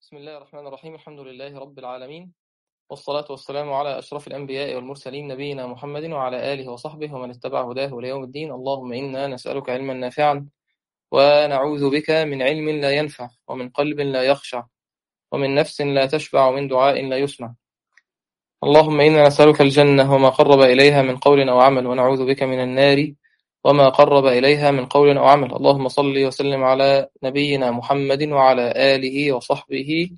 بسم الله الرحمن الرحيم الحمد لله رب العالمين والصلاة والسلام على أشرف الأنبياء والمرسلين نبينا محمد وعلى آله وصحبه ومن اتبع هداه ليوم الدين اللهم إنا نسألك علما نافعا ونعوذ بك من علم لا ينفع ومن قلب لا يخشع ومن نفس لا تشبع ومن دعاء لا يسمع اللهم إنا نسألك الجنة وما قرب إليها من قول أو عمل ونعوذ بك من النار وما قرب إليها من قول أو عمل اللهم صل وسلم على نبينا محمد وعلى آله وصحبه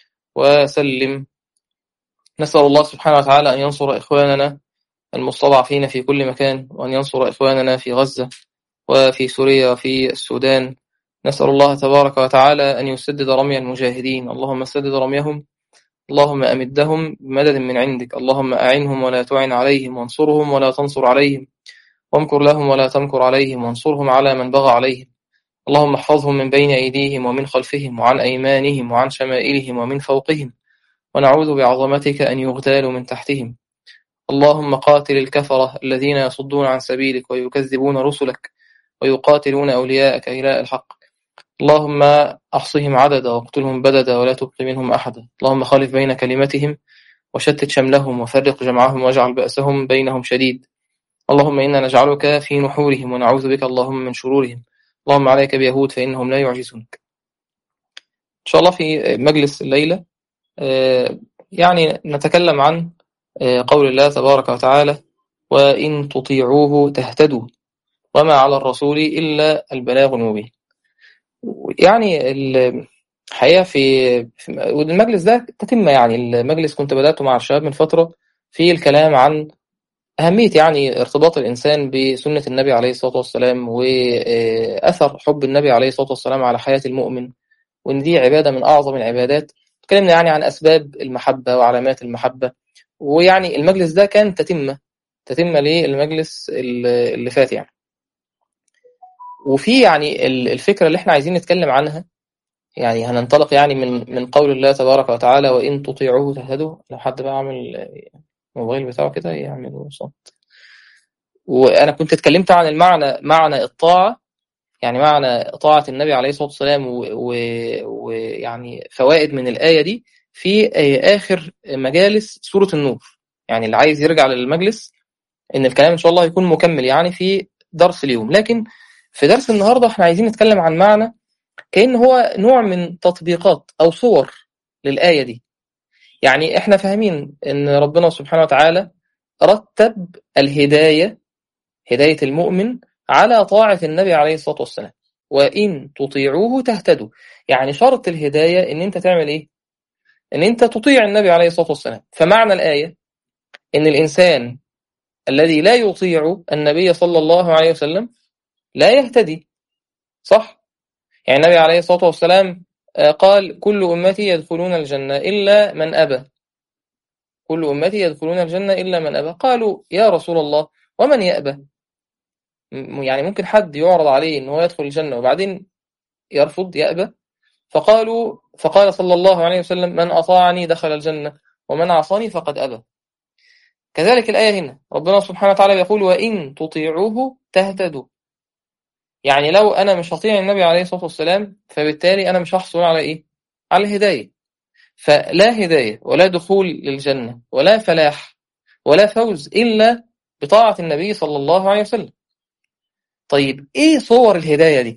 وسلم نسأل الله سبحانه وتعالى أن ينصر إخواننا المستضعفين في كل مكان وأن ينصر إخواننا في غزة وفي سوريا وفي السودان نسأل الله تبارك وتعالى أن يسدد رمي المجاهدين اللهم سدد رميهم اللهم أمدهم بمدد من عندك اللهم أعنهم ولا تعن عليهم وانصرهم ولا تنصر عليهم وامكر لهم ولا تمكر عليهم وانصرهم على من بغى عليهم اللهم احفظهم من بين أيديهم ومن خلفهم وعن أيمانهم وعن شمائلهم ومن فوقهم ونعوذ بعظمتك أن يغتالوا من تحتهم اللهم قاتل الكفرة الذين يصدون عن سبيلك ويكذبون رسلك ويقاتلون أولياءك إلاء الحق اللهم أحصهم عددا واقتلهم بددا ولا تبق منهم أحدا اللهم خالف بين كلمتهم وشتت شملهم وفرق جمعهم واجعل بأسهم بينهم شديد اللهم إنا نجعلك في نحورهم ونعوذ بك اللهم من شرورهم اللهم عليك بيهود فإنهم لا يعجزونك إن شاء الله في مجلس الليلة يعني نتكلم عن قول الله تبارك وتعالى وإن تطيعوه تهتدوا وما على الرسول إلا البلاغ المبين يعني الحقيقة في المجلس ده تتم يعني المجلس كنت بدأته مع الشباب من فترة في الكلام عن أهمية يعني ارتباط الإنسان بسنة النبي عليه الصلاة والسلام وأثر حب النبي عليه الصلاة والسلام على حياة المؤمن وإن دي عبادة من أعظم العبادات تكلمنا يعني عن أسباب المحبة وعلامات المحبة ويعني المجلس ده كان تتمة تتمة للمجلس اللي فات يعني وفي يعني الفكرة اللي احنا عايزين نتكلم عنها يعني هننطلق يعني من من قول الله تبارك وتعالى وإن تطيعوه تهتدوا لو حد بقى عامل الموبايل بتاعه كده يعمل صوت وانا كنت اتكلمت عن المعنى معنى الطاعه يعني معنى طاعه النبي عليه الصلاه والسلام ويعني و... فوائد من الايه دي في اخر مجالس سوره النور يعني اللي عايز يرجع للمجلس ان الكلام ان شاء الله هيكون مكمل يعني في درس اليوم لكن في درس النهارده احنا عايزين نتكلم عن معنى كأن هو نوع من تطبيقات او صور للايه دي يعني احنا فاهمين ان ربنا سبحانه وتعالى رتب الهداية هداية المؤمن على طاعة النبي عليه الصلاة والسلام وإن تطيعوه تهتدوا يعني شرط الهداية ان انت تعمل ايه ان انت تطيع النبي عليه الصلاة والسلام فمعنى الآية ان الإنسان الذي لا يطيع النبي صلى الله عليه وسلم لا يهتدي صح يعني النبي عليه الصلاة والسلام قال كل أمتي يدخلون الجنة إلا من أبى كل أمتي يدخلون الجنة إلا من أبى قالوا يا رسول الله ومن يأبى يعني ممكن حد يعرض عليه أنه يدخل الجنة وبعدين يرفض يأبى فقالوا فقال صلى الله عليه وسلم من أطاعني دخل الجنة ومن عصاني فقد أبى كذلك الآية هنا ربنا سبحانه وتعالى يقول وإن تطيعوه تهتدوا يعني لو أنا مش هطيع النبي عليه الصلاة والسلام فبالتالي أنا مش هحصل على إيه؟ على الهداية فلا هداية ولا دخول للجنة ولا فلاح ولا فوز إلا بطاعة النبي صلى الله عليه وسلم طيب إيه صور الهداية دي؟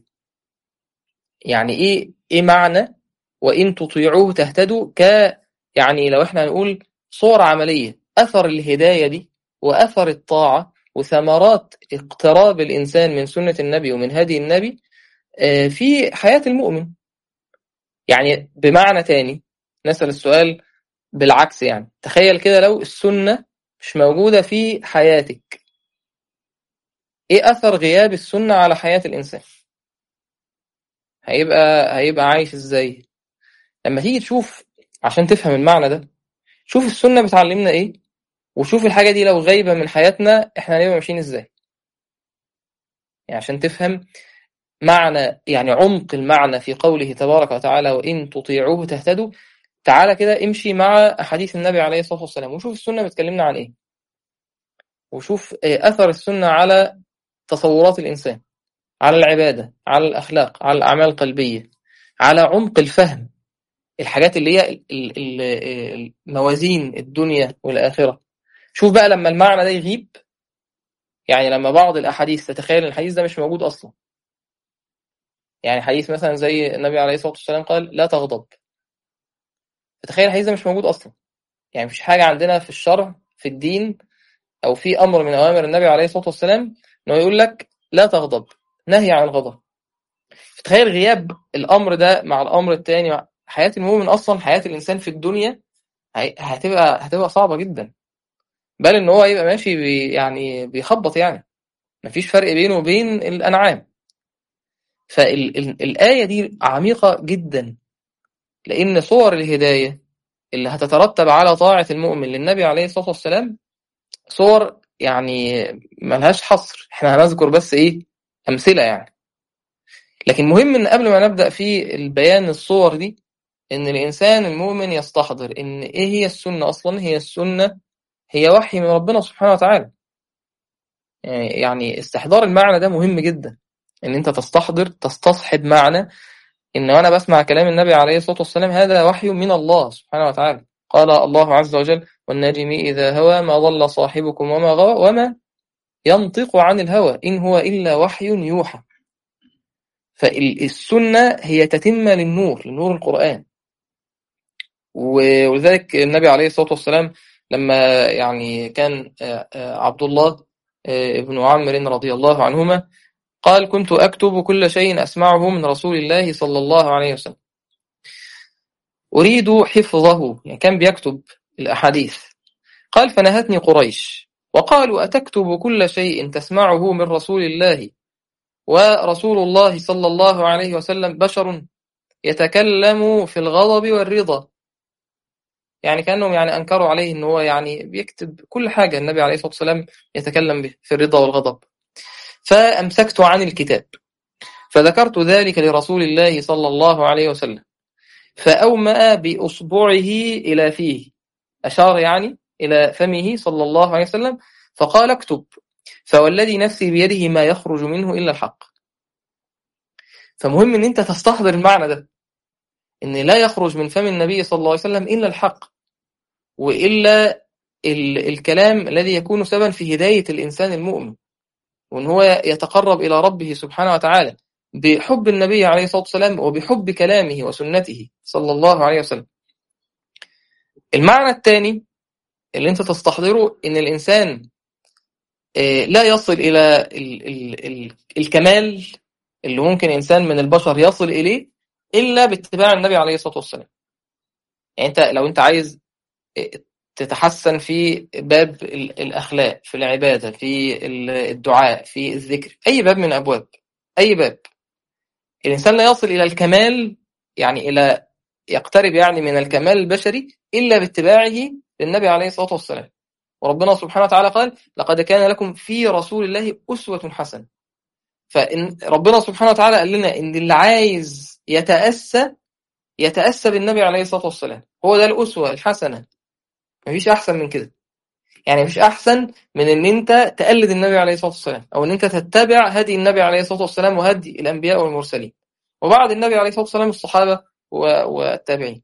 يعني إيه, إيه معنى وإن تطيعوه تهتدوا ك يعني لو إحنا هنقول صور عملية أثر الهداية دي وأثر الطاعة وثمرات اقتراب الإنسان من سنة النبي ومن هدي النبي في حياة المؤمن يعني بمعنى تاني نسأل السؤال بالعكس يعني تخيل كده لو السنة مش موجودة في حياتك ايه أثر غياب السنة على حياة الإنسان هيبقى هيبقى عايش ازاي لما تيجي تشوف عشان تفهم المعنى ده شوف السنة بتعلمنا ايه وشوف الحاجة دي لو غايبة من حياتنا احنا هنبقى ماشيين ازاي يعني عشان تفهم معنى يعني عمق المعنى في قوله تبارك وتعالى وإن تطيعوه تهتدوا تعالى كده امشي مع أحاديث النبي عليه الصلاة والسلام وشوف السنة بتكلمنا عن إيه وشوف أثر السنة على تصورات الإنسان على العبادة على الأخلاق على الأعمال القلبية على عمق الفهم الحاجات اللي هي ال- ال- ال- موازين الدنيا والآخرة شوف بقى لما المعنى ده يغيب يعني لما بعض الأحاديث تتخيل إن الحديث ده مش موجود أصلا يعني حديث مثلا زي النبي عليه الصلاة والسلام قال لا تغضب تخيل الحديث ده مش موجود أصلا يعني مفيش حاجة عندنا في الشرع في الدين أو في أمر من أوامر النبي عليه الصلاة والسلام إنه يقول لك لا تغضب نهي عن الغضب تخيل غياب الأمر ده مع الأمر التاني مع حياة المؤمن أصلا حياة الإنسان في الدنيا هي- هتبقى هتبقى صعبة جدا بل إن هو يبقى ماشي بي يعني بيخبط يعني مفيش فرق بينه وبين الأنعام فالآية دي عميقة جدا لأن صور الهداية اللي هتترتب على طاعة المؤمن للنبي عليه الصلاة والسلام صور يعني ملهاش حصر احنا هنذكر بس ايه أمثلة يعني لكن مهم ان قبل ما نبدأ في البيان الصور دي ان الإنسان المؤمن يستحضر ان ايه هي السنة أصلا هي السنة هي وحي من ربنا سبحانه وتعالى يعني يعني استحضار المعنى ده مهم جدا ان انت تستحضر تستصحب معنى ان وانا بسمع كلام النبي عليه الصلاة والسلام هذا وحي من الله سبحانه وتعالى قال الله عز وجل والنجم إذا هوى ما ضل صاحبكم وما غوى وما ينطق عن الهوى إن هو إلا وحي يوحى فالسنة هي تتمة للنور لنور القرآن و- ولذلك النبي عليه الصلاة والسلام لما يعني كان آه، آه، عبد الله آه، ابن عمرو رضي الله عنهما قال كنت أكتب كل شيء أسمعه من رسول الله صلى الله عليه وسلم أريد حفظه يعني كان بيكتب الأحاديث قال فنهتني قريش وقالوا أتكتب كل شيء تسمعه من رسول الله ورسول الله صلى الله عليه وسلم بشر يتكلم في الغضب والرضا يعني كأنهم يعني أنكروا عليه أنه هو يعني بيكتب كل حاجة النبي عليه الصلاة والسلام يتكلم به في الرضا والغضب فأمسكت عن الكتاب فذكرت ذلك لرسول الله صلى الله عليه وسلم فأومأ بأصبعه إلى فيه أشار يعني إلى فمه صلى الله عليه وسلم فقال اكتب فوالذي نفسي بيده ما يخرج منه إلا الحق فمهم أن أنت تستحضر المعنى ده أن لا يخرج من فم النبي صلى الله عليه وسلم إلا الحق وإلا ال الكلام الذي يكون سببا في هداية الإنسان المؤمن وأن هو يتقرب إلى ربه سبحانه وتعالى بحب النبي عليه الصلاة والسلام وبحب كلامه وسنته صلى الله عليه وسلم المعنى الثاني اللي انت تستحضره ان الانسان آه، لا يصل الى ال ال ال الكمال اللي ممكن انسان من البشر يصل اليه الا باتباع النبي عليه الصلاه والسلام يعني انت لو انت عايز آه، تتحسن في باب ال- الاخلاق في العباده في ال- الدعاء في الذكر اي باب من ابواب اي باب الانسان لا يصل الى الكمال يعني الى يقترب يعني من الكمال البشري الا باتباعه للنبي عليه الصلاه والسلام وربنا سبحانه وتعالى قال لقد كان لكم في رسول الله أسوة حسنة فإن ربنا سبحانه وتعالى قال لنا إن اللي عايز يتأسى يتأسى بالنبي عليه الصلاة والسلام هو ده الأسوة الحسنة مفيش أحسن من كده يعني مفيش أحسن من إن أنت تقلد النبي عليه الصلاة والسلام أو إن أنت تتبع هدي النبي عليه الصلاة والسلام وهدي الأنبياء والمرسلين وبعد النبي عليه الصلاة والسلام الصحابة و- والتابعين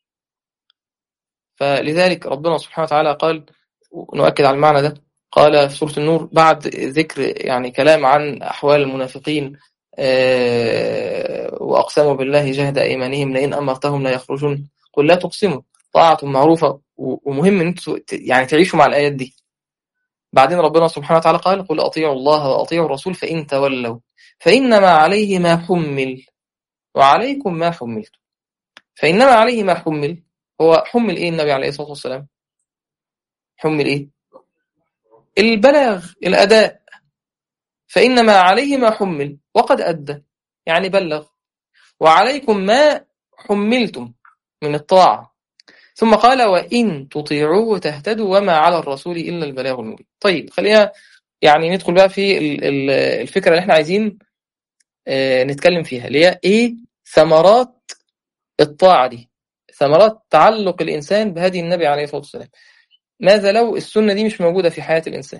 فلذلك ربنا سبحانه وتعالى قال ونؤكد على المعنى ده قال في سورة النور بعد ذكر يعني كلام عن أحوال المنافقين آه، وأقسموا بالله جهد أيمانهم لئن أمرتهم لا يخرجون قل لا تقسموا طاعة معروفة و- ومهم إن انتوا ت- يعني تعيشوا مع الآيات دي بعدين ربنا سبحانه وتعالى قال قل أطيعوا الله وأطيعوا الرسول فإن تولوا فإنما عليه ما حمل وعليكم ما حملتم فإنما عليه ما حمل هو حمل إيه النبي عليه الصلاة والسلام حمل إيه البلاغ الأداء فإنما عليه ما حمل وقد أدى يعني بلغ وعليكم ما حملتم من الطاعة ثم قال وإن تطيعوه تهتدوا وما على الرسول إلا البلاغ المبين طيب خلينا يعني ندخل بقى في ال- ال- الفكرة اللي احنا عايزين آه، نتكلم فيها اللي هي إيه ثمرات الطاعة دي ثمرات تعلق الإنسان بهدي النبي عليه الصلاة والسلام ماذا لو السنة دي مش موجودة في حياة الإنسان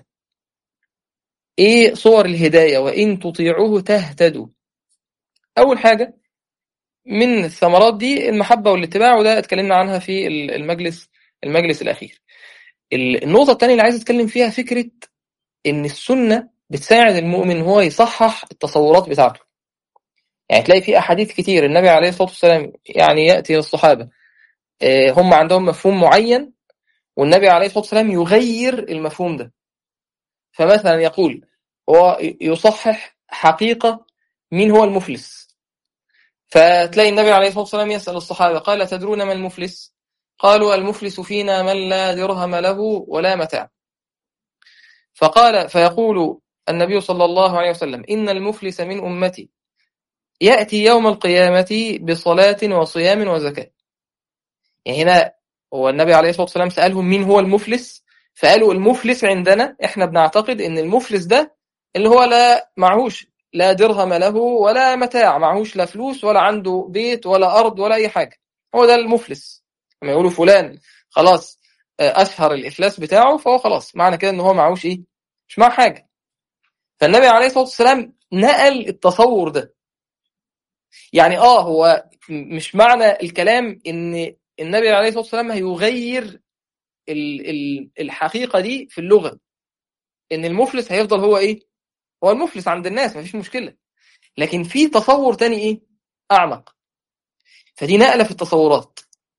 ايه صور الهداية وان تطيعوه تهتدوا اول حاجة من الثمرات دي المحبة والاتباع وده اتكلمنا عنها في المجلس المجلس الأخير النقطة الثانية اللي عايز أتكلم فيها فكرة إن السنة بتساعد المؤمن هو يصحح التصورات بتاعته يعني تلاقي في أحاديث كتير النبي عليه الصلاة والسلام يعني يأتي للصحابة هم عندهم مفهوم معين والنبي عليه الصلاة والسلام يغير المفهوم ده فمثلا يقول هو يصحح حقيقة مين هو المفلس فتلاقي النبي عليه الصلاة والسلام يسأل الصحابة قال تدرون ما المفلس قالوا المفلس فينا من لا درهم له ولا متاع فقال فيقول النبي صلى الله عليه وسلم إن المفلس من أمتي يأتي يوم القيامة بصلاة وصيام وزكاة يعني هنا هو النبي عليه الصلاة والسلام سألهم مين هو المفلس فقالوا المفلس عندنا احنا بنعتقد ان المفلس ده اللي هو لا معهوش لا درهم له ولا متاع معهوش لا فلوس ولا عنده بيت ولا أرض ولا أي حاجة هو ده المفلس لما يقولوا فلان خلاص أشهر الإفلاس بتاعه فهو خلاص معنى كده ان هو معهوش إيه مش معه حاجة فالنبي عليه الصلاة والسلام نقل التصور ده يعني اه هو مش معنى الكلام ان النبي عليه الصلاه والسلام هيغير الحقيقه دي في اللغه ان المفلس هيفضل هو ايه هو المفلس عند الناس مفيش مشكله لكن في تصور تاني ايه اعمق فدي نقله في التصورات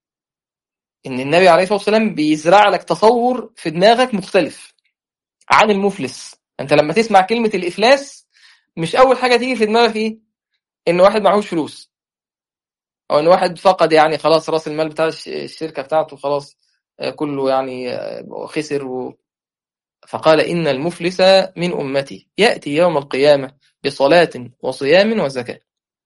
ان النبي عليه الصلاه والسلام بيزرع لك تصور في دماغك مختلف عن المفلس انت لما تسمع كلمه الافلاس مش اول حاجه تيجي في دماغك ايه ان واحد معهوش فلوس او ان واحد فقد يعني خلاص راس المال بتاع الشركه بتاعته خلاص كله يعني خسر و... فقال ان المفلس من امتي ياتي يوم القيامه بصلاه وصيام وزكاه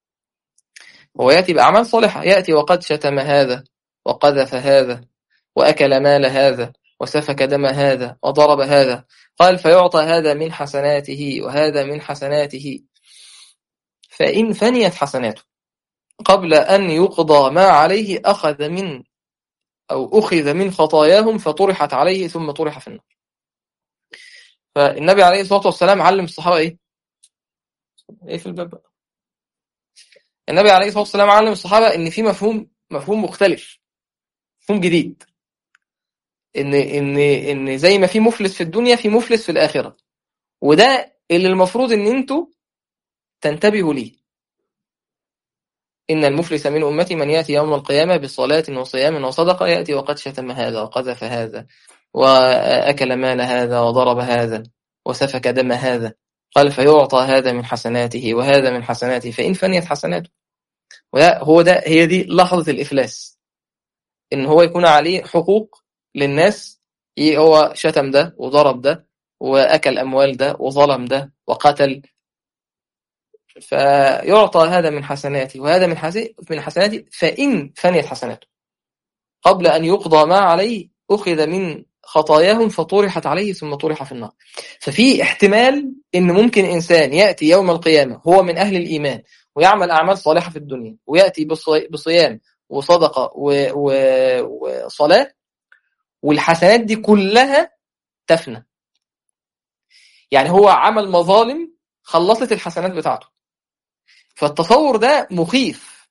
هو ياتي باعمال صالحه ياتي وقد شتم هذا وقذف هذا واكل مال هذا وسفك دم هذا وضرب هذا قال فيعطى هذا من حسناته وهذا من حسناته فإن فنيت حسناته قبل أن يقضى ما عليه أخذ من أو أخذ من خطاياهم فطرحت عليه ثم طرح في النار فالنبي عليه الصلاة والسلام علم الصحابة إيه؟ إيه في الباب بقى؟ النبي عليه الصلاة والسلام علم الصحابة إن في مفهوم مفهوم مختلف مفهوم جديد إن إن إن زي ما في مفلس في الدنيا في مفلس في الآخرة وده اللي المفروض إن أنتوا تنتبهوا ليه إن المفلس من أمتي من يأتي يوم القيامة بصلاة وصيام وصدقة يأتي وقد شتم هذا وقذف هذا وأكل مال هذا وضرب هذا وسفك دم هذا قال فيعطى هذا من حسناته وهذا من حسناته فإن فنيت حسناته هو ده هي دي لحظة الإفلاس إن هو يكون عليه حقوق للناس هو شتم ده وضرب ده وأكل أموال ده وظلم ده وقتل فيعطى هذا من حسناته وهذا من من حسناته فإن فنيت حسناته قبل أن يقضى ما عليه أخذ من خطاياهم فطرحت عليه ثم طرح في النار ففي احتمال إن ممكن إنسان يأتي يوم القيامة هو من أهل الإيمان ويعمل أعمال صالحة في الدنيا ويأتي بصيام وصدقة وصلاة والحسنات دي كلها تفنى يعني هو عمل مظالم خلصت الحسنات بتاعته فالتصور ده مخيف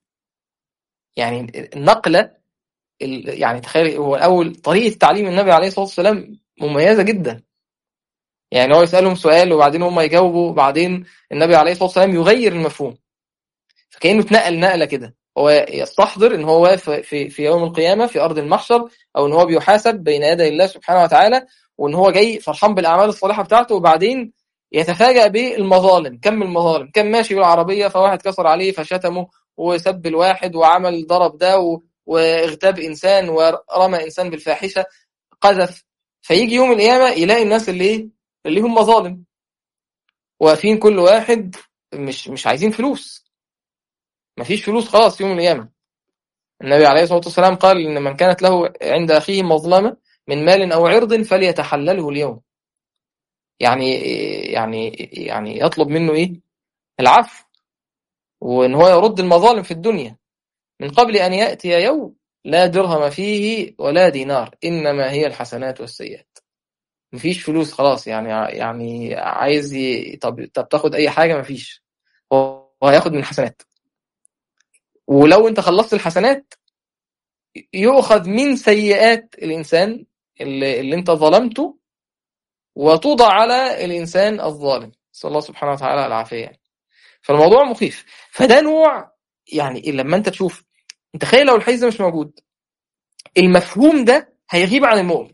يعني النقلة يعني تخيل هو الأول طريقة تعليم النبي عليه الصلاة والسلام مميزة جدا يعني هو يسألهم سؤال وبعدين هم يجاوبوا وبعدين النبي عليه الصلاة والسلام يغير المفهوم فكأنه اتنقل نقلة كده هو يستحضر ان هو واقف في في يوم القيامه في ارض المحشر او ان هو بيحاسب بين يدي الله سبحانه وتعالى وان هو جاي فرحان بالاعمال الصالحه بتاعته وبعدين يتفاجأ بالمظالم كم المظالم كان ماشي بالعربية فواحد كسر عليه فشتمه وسب الواحد وعمل ضرب ده واغتاب إنسان ورمى إنسان بالفاحشة قذف فيجي يوم القيامة يلاقي الناس اللي ايه اللي هم مظالم واقفين كل واحد مش مش عايزين فلوس مفيش فلوس خلاص يوم القيامة النبي عليه الصلاة والسلام قال إن من كانت له عند أخيه مظلمة من مال أو عرض فليتحلله اليوم يعني يعني يعني يطلب منه ايه العفو وان هو يرد المظالم في الدنيا من قبل ان ياتي يوم لا درهم فيه ولا دينار انما هي الحسنات والسيئات مفيش فلوس خلاص يعني يعني عايز ي... طب طب تاخد اي حاجه مفيش هو هياخد من الحسنات ولو انت خلصت الحسنات يؤخذ من سيئات الانسان اللي, اللي انت ظلمته وتوضع على الانسان الظالم صلى الله سبحانه وتعالى العافيه يعني. فالموضوع مخيف فده نوع يعني لما انت تشوف انت تخيل لو الحديث ده مش موجود المفهوم ده هيغيب عن المؤمن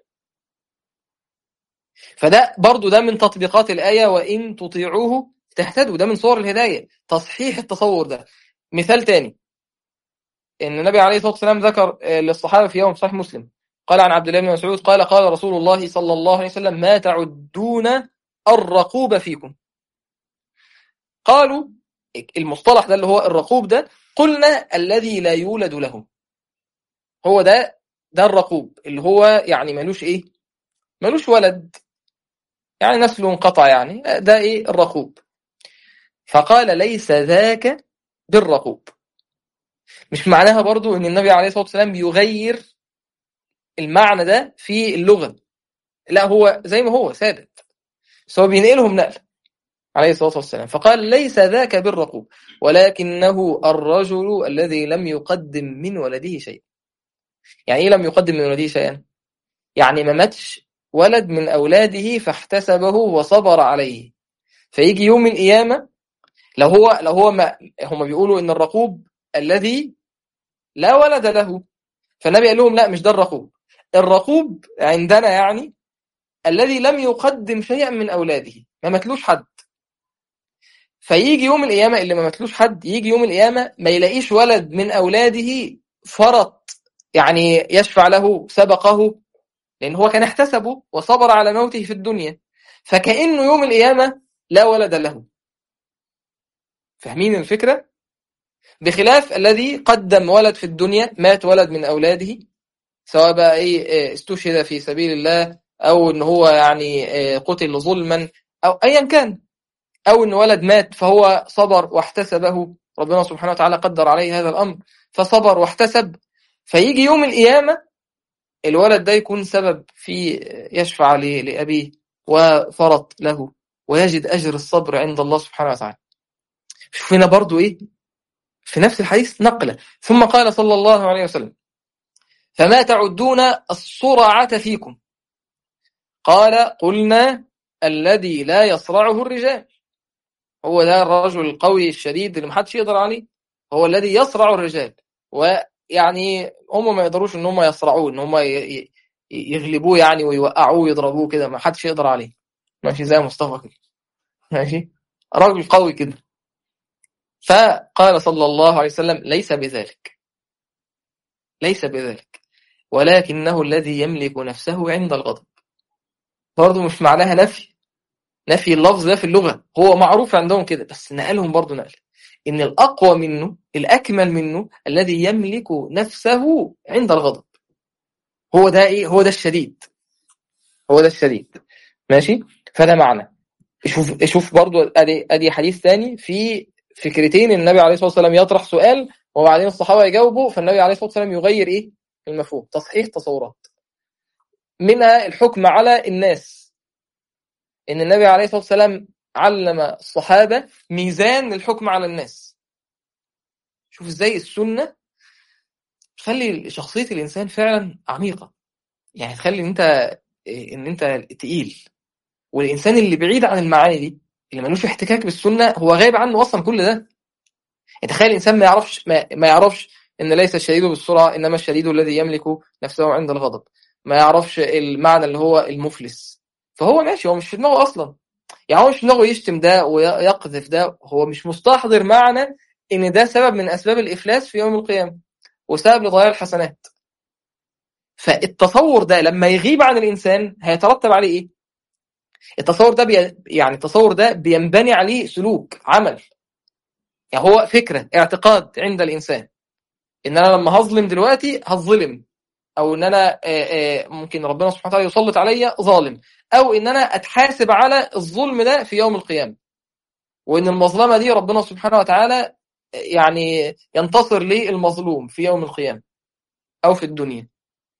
فده برضو ده من تطبيقات الآية وإن تطيعوه تهتدوا ده من صور الهداية تصحيح التصور ده مثال تاني ان النبي عليه الصلاه والسلام ذكر للصحابه في يوم صحيح مسلم قال عن عبد الله بن مسعود قال قال رسول الله صلى الله عليه وسلم ما تعدون الرقوب فيكم قالوا المصطلح ده اللي هو الرقوب ده قلنا الذي لا يولد له هو ده ده الرقوب اللي هو يعني ملوش ايه ملوش ولد يعني نسله انقطع يعني ده ايه الرقوب فقال ليس ذاك بالرقوب مش معناها برضو ان النبي عليه الصلاة والسلام بيغير المعنى ده في اللغة لا هو زي ما هو ثابت بس هو بينقلهم نقل عليه الصلاة والسلام فقال ليس ذاك بالرقوب ولكنه الرجل الذي لم يقدم من ولده شيئا يعني ايه لم يقدم من ولده شيئا يعني ما ماتش ولد من أولاده فاحتسبه وصبر عليه فيجي يوم القيامة لو هو لو هو ما هم بيقولوا ان الرقوب الذي لا ولد له فالنبي قال لهم لا مش ده الرقوب الرقوب عندنا يعني الذي لم يقدم شيئا من اولاده ما ماتلوش حد فيجي يوم القيامه اللي ما ماتلوش حد يجي يوم القيامه ما يلاقيش ولد من اولاده فرط يعني يشفع له سبقه لان هو كان احتسبه وصبر على موته في الدنيا فكانه يوم القيامه لا ولد له فاهمين الفكره بخلاف الذي قدم ولد في الدنيا مات ولد من اولاده سواء بقى ايه استشهد في سبيل الله او ان هو يعني قتل ظلما او ايا كان او ان ولد مات فهو صبر واحتسبه ربنا سبحانه وتعالى قدر عليه هذا الامر فصبر واحتسب فيجي يوم القيامه الولد ده يكون سبب في يشفع لابيه وفرط له ويجد اجر الصبر عند الله سبحانه وتعالى شوف هنا برضو ايه في نفس الحديث نقله ثم قال صلى الله عليه وسلم فما تعدون الصرعة فيكم قال قلنا الذي لا يصرعه الرجال هو ده الرجل القوي الشديد اللي محدش يقدر عليه هو الذي يصرع الرجال ويعني هم ما يقدروش ان هم يصرعوه ان هم يغلبوه يعني ويوقعوه ويضربوه كده ما حدش يقدر عليه ماشي زي مصطفى كده ماشي راجل قوي كده فقال صلى الله عليه وسلم ليس بذلك ليس بذلك ولكنه الذي يملك نفسه عند الغضب برضه مش معناها نفي نفي اللفظ ده في اللغة هو معروف عندهم كده بس نقلهم برضه نقل إن الأقوى منه الأكمل منه الذي يملك نفسه عند الغضب هو ده إيه هو ده الشديد هو ده الشديد ماشي فده معنى شوف شوف برضه ادي ادي حديث ثاني في فكرتين النبي عليه الصلاه والسلام يطرح سؤال وبعدين الصحابه يجاوبوا فالنبي عليه الصلاه والسلام يغير ايه المفهوم تصحيح تصورات منها الحكم على الناس ان النبي عليه الصلاه والسلام علم الصحابه ميزان الحكم على الناس شوف ازاي السنه تخلي شخصيه الانسان فعلا عميقه يعني تخلي ان انت ان انت تقيل والانسان اللي بعيد عن المعاني دي اللي ملوش احتكاك بالسنه هو غايب عنه اصلا كل ده تخيل الانسان ما يعرفش ما, ما يعرفش ان ليس الشديد بالسرعه انما الشديد الذي يملك نفسه عند الغضب ما يعرفش المعنى اللي هو المفلس فهو ماشي هو مش في دماغه اصلا يعني هو مش في دماغه يشتم ده ويقذف ده هو مش مستحضر معنى ان ده سبب من اسباب الافلاس في يوم القيامه وسبب لضياع الحسنات فالتصور ده لما يغيب عن الانسان هيترتب عليه ايه التصور ده بي... يعني التصور ده بينبني عليه سلوك عمل يعني هو فكره اعتقاد عند الانسان ان انا لما هظلم دلوقتي هظلم او ان انا ممكن ربنا سبحانه وتعالى يسلط عليا ظالم او ان انا اتحاسب على الظلم ده في يوم القيامه وان المظلمه دي ربنا سبحانه وتعالى يعني ينتصر للمظلوم في يوم القيامه او في الدنيا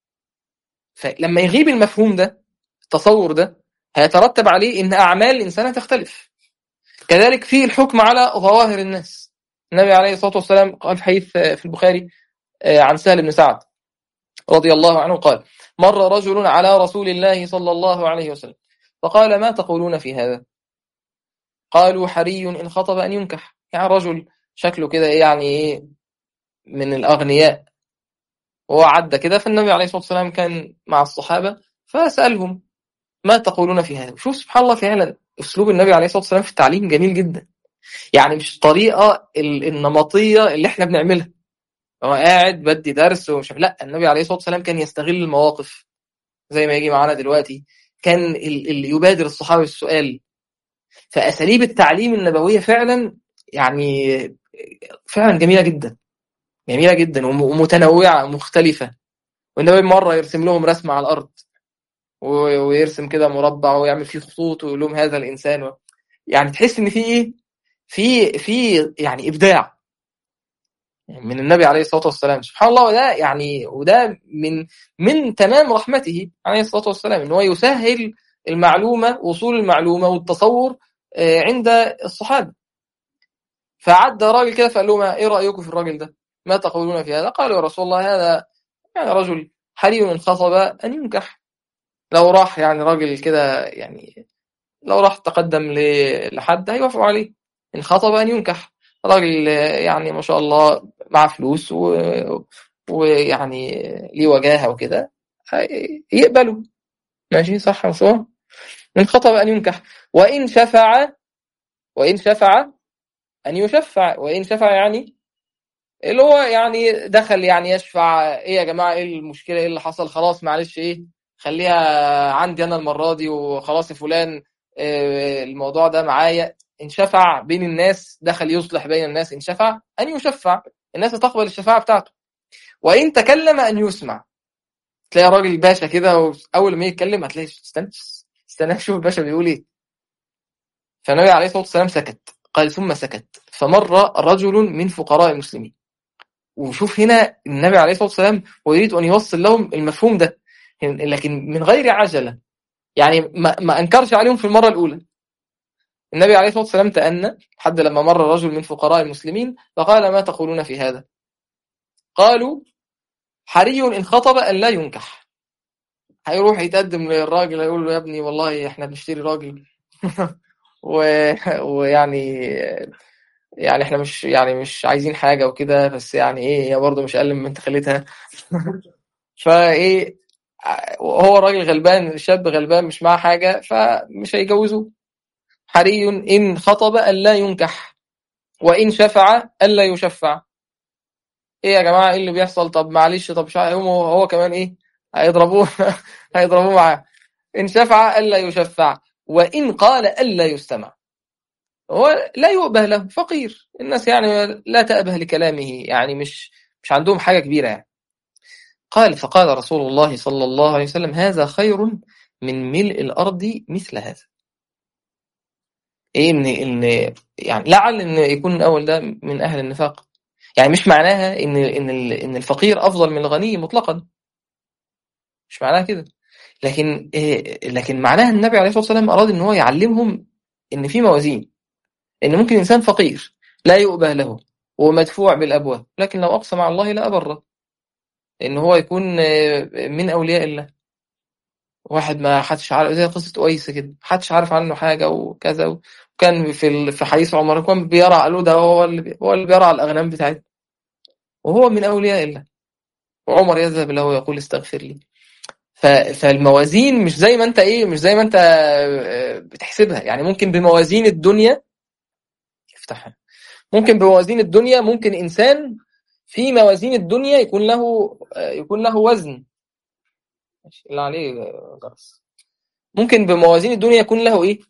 فلما يغيب المفهوم ده التصور ده هيترتب عليه ان اعمال الانسان هتختلف كذلك في الحكم على ظواهر الناس النبي عليه الصلاة والسلام قال في حديث في البخاري عن سهل بن سعد رضي الله عنه قال مر رجل على رسول الله صلى الله عليه وسلم فقال ما تقولون في هذا قالوا حري إن خطب أن ينكح يعني رجل شكله كده يعني إيه من الأغنياء هو عدى كده فالنبي عليه الصلاة والسلام كان مع الصحابة فسألهم ما تقولون في هذا شوف سبحان الله فعلا أسلوب النبي عليه الصلاة والسلام في التعليم جميل جدا يعني مش الطريقة النمطية اللي احنا بنعملها هو قاعد بدي درس ومش لا النبي عليه الصلاة والسلام كان يستغل المواقف زي ما يجي معانا دلوقتي كان اللي يبادر الصحابة بالسؤال فأساليب التعليم النبوية فعلا يعني فعلا جميلة جدا جميلة جدا ومتنوعة ومختلفة والنبي مرة يرسم لهم رسمة على الأرض ويرسم كده مربع ويعمل فيه خطوط ويقول لهم هذا الإنسان و... يعني تحس إن في إيه؟ في في يعني إبداع من النبي عليه الصلاة والسلام سبحان الله وده يعني وده من من تمام رحمته عليه الصلاة والسلام إن هو يسهل المعلومة وصول المعلومة والتصور عند الصحابة فعدى راجل كده فقال لهم ايه رأيكم في الراجل ده ما تقولون في هذا قالوا يا رسول الله هذا يعني رجل حري من خطب أن ينكح لو راح يعني راجل كده يعني لو راح تقدم لحد هيوافقوا عليه إن خطب أن ينكح راجل يعني ما شاء الله معاه فلوس و... ويعني ليه وجاهه وكده يقبلوا ماشي صح مصور من خطب أن ينكح وإن شفع وإن شفع أن يشفع وإن شفع يعني اللي هو يعني دخل يعني يشفع إيه يا جماعة إيه المشكلة إيه اللي حصل خلاص معلش إيه خليها عندي أنا المرة دي وخلاص فلان إيه الموضوع ده معايا إن شفع بين الناس دخل يصلح بين الناس إن شفع أن يشفع الناس تقبل الشفاعة بتاعته وإن تكلم أن يسمع تلاقي راجل باشا كده وأول ما يتكلم هتلاقي استنى استنى شوف الباشا بيقول إيه فالنبي عليه الصلاة والسلام سكت قال ثم سكت فمر رجل من فقراء المسلمين وشوف هنا النبي عليه الصلاة والسلام ويريد أن يوصل لهم المفهوم ده لكن من غير عجلة يعني ما, ما أنكرش عليهم في المرة الأولى النبي عليه الصلاة والسلام تأنى حد لما مر رجل من فقراء المسلمين فقال ما تقولون في هذا قالوا حري إن خطب أن لا ينكح هيروح يتقدم للراجل يقول له يا ابني والله احنا بنشتري راجل و... ويعني يعني احنا مش يعني مش عايزين حاجة وكده بس يعني ايه هي برضه مش اقل من انت خليتها فايه هو راجل غلبان شاب غلبان مش معاه حاجة فمش هيجوزوه حري إن خطب ألا ينكح وإن شفع ألا يشفع ايه يا جماعة ايه اللي بيحصل طب معلش طب هو هو كمان ايه هيضربوه هيضربوه معاه إن شفع ألا يشفع وإن قال ألا يستمع هو لا يؤبه له فقير الناس يعني لا تأبه لكلامه يعني مش مش عندهم حاجة كبيرة يعني قال فقال رسول الله صلى الله عليه وسلم هذا خير من ملء الأرض مثل هذا ايه ان ان يعني لعل ان يكون الاول ده من اهل النفاق يعني مش معناها ان ان ان الفقير افضل من الغني مطلقا مش معناها كده لكن إيه لكن معناها النبي عليه الصلاه والسلام اراد ان هو يعلمهم ان في موازين ان ممكن انسان فقير لا يؤبه له ومدفوع بالابواب لكن لو اقسم على الله لا ابره ان هو يكون من اولياء الله واحد ما حدش عارف زي قصه اويس كده حدش عارف عنه حاجه وكذا وكان في في حديث عمر كان بيرعى قالوا ده هو اللي هو اللي بيرعى الاغنام بتاعته وهو من اولياء الله وعمر يذهب له ويقول استغفر لي فالموازين مش زي ما انت ايه مش زي ما انت بتحسبها يعني ممكن بموازين الدنيا افتحها ممكن بموازين الدنيا ممكن انسان في موازين الدنيا يكون له يكون له وزن اللي عليه جرس ممكن بموازين الدنيا يكون له ايه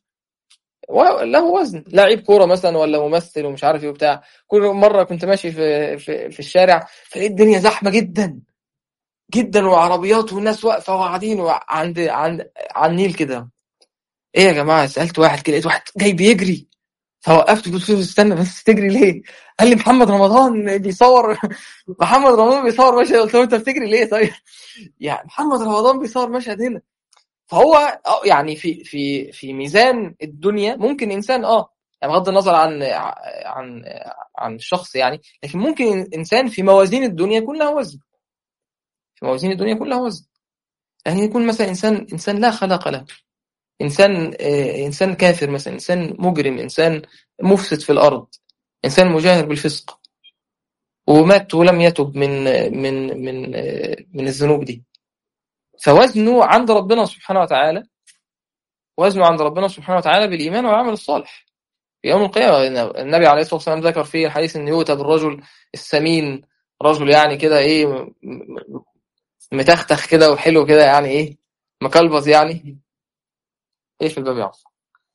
له وزن لاعب كوره مثلا ولا ممثل ومش عارف ايه وبتاع كل مره كنت ماشي في في, في الشارع فلقيت الدنيا زحمه جدا جدا وعربيات والناس واقفه وقاعدين عند عند على النيل كده ايه يا جماعه سالت واحد كده لقيت واحد جاي بيجري فوقفت قلت له استنى بس تجري ليه؟ قال لي محمد رمضان بيصور محمد رمضان بيصور مشهد قلت له انت بتجري ليه طيب؟ يعني محمد رمضان بيصور مشهد هنا فهو يعني في في في ميزان الدنيا ممكن انسان اه يعني بغض النظر عن عن عن الشخص يعني لكن ممكن انسان في موازين الدنيا يكون له وزن في موازين الدنيا يكون له وزن يعني يكون مثلا انسان انسان لا خلاق له انسان آه، انسان كافر مثلا انسان مجرم انسان مفسد في الارض انسان مجاهر بالفسق ومات ولم يتب من من من آه، من الذنوب دي فوزنه عند ربنا سبحانه وتعالى وزنه عند ربنا سبحانه وتعالى بالإيمان والعمل الصالح في يوم القيامة النبي عليه الصلاة والسلام ذكر في الحديث أن يؤتى بالرجل السمين رجل يعني كده إيه م- م- متختخ كده وحلو كده يعني إيه مكلبز يعني إيه في الباب يا عم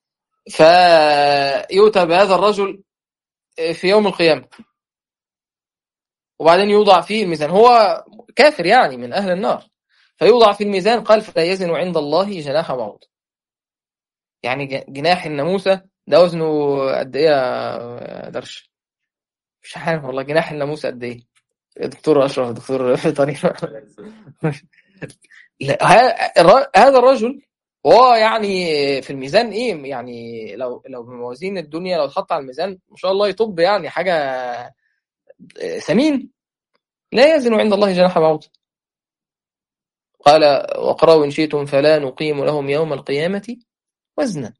فيؤتى بهذا الرجل في يوم القيامة وبعدين يوضع فيه الميزان هو كافر يعني من أهل النار فيوضع في الميزان قال فلا يزن عند الله جناح بعوض يعني ج- جناح الناموسة ده وزنه قد ايه يا درش مش عارف والله جناح الناموسة قد ايه دكتور اشرف دكتور طريق لا ه- الر- هذا الرجل وهو يعني في الميزان ايه يعني لو لو بموازين الدنيا لو اتحط على الميزان ما شاء الله يطب يعني حاجه ثمين لا يزن عند الله جناح بعوض قال واقرأوا إن شئتم فلا نقيم لهم يوم القيامة وزنا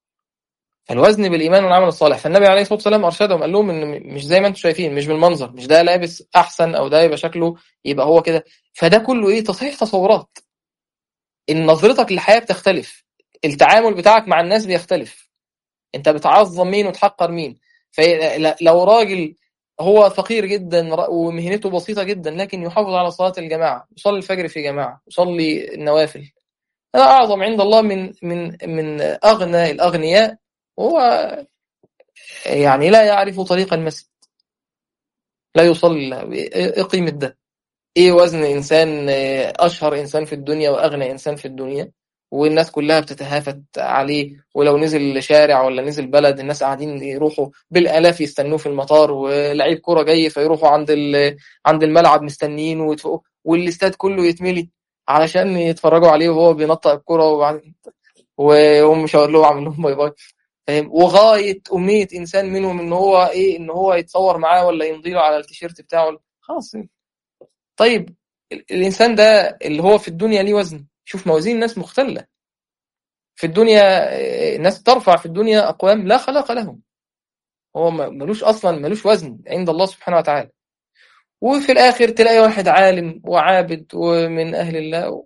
الوزن بالإيمان والعمل الصالح فالنبي عليه الصلاة والسلام أرشدهم قال لهم إن مش زي ما أنتم شايفين مش بالمنظر مش ده لابس أحسن أو ده يبقى شكله يبقى هو كده فده كله إيه تصحيح تصورات إن نظرتك للحياة بتختلف التعامل بتاعك مع الناس بيختلف أنت بتعظم مين وتحقر مين فلو راجل هو فقير جدا ومهنته بسيطة جدا لكن يحافظ على صلاة الجماعة يصلي الفجر في جماعة يصلي النوافل هذا أعظم عند الله من من من أغنى الأغنياء وهو يعني لا يعرف طريق المسجد لا يصلي له ايه قيمة ده ايه وزن انسان اشهر انسان في الدنيا واغنى انسان في الدنيا والناس كلها بتتهافت عليه ولو نزل شارع ولا نزل بلد الناس قاعدين يروحوا بالالاف يستنوه في المطار ولعيب كرة جاي فيروحوا عند عند الملعب مستنيين ويتفقوا والاستاد كله يتملي علشان يتفرجوا عليه وهو بينطق الكرة وبعدين وهم مش هقول لهم اعمل لهم باي باي فاهم وغايه امنيه انسان منهم ان هو ايه ان هو يتصور معاه ولا يمضي له على التيشيرت بتاعه خلاص طيب الانسان ده اللي هو في الدنيا ليه وزن شوف موازين الناس مختله في الدنيا الناس ترفع في الدنيا اقوام لا خلاق لهم هو ملوش اصلا ملوش وزن عند الله سبحانه وتعالى وفي الاخر تلاقي واحد عالم وعابد ومن اهل الله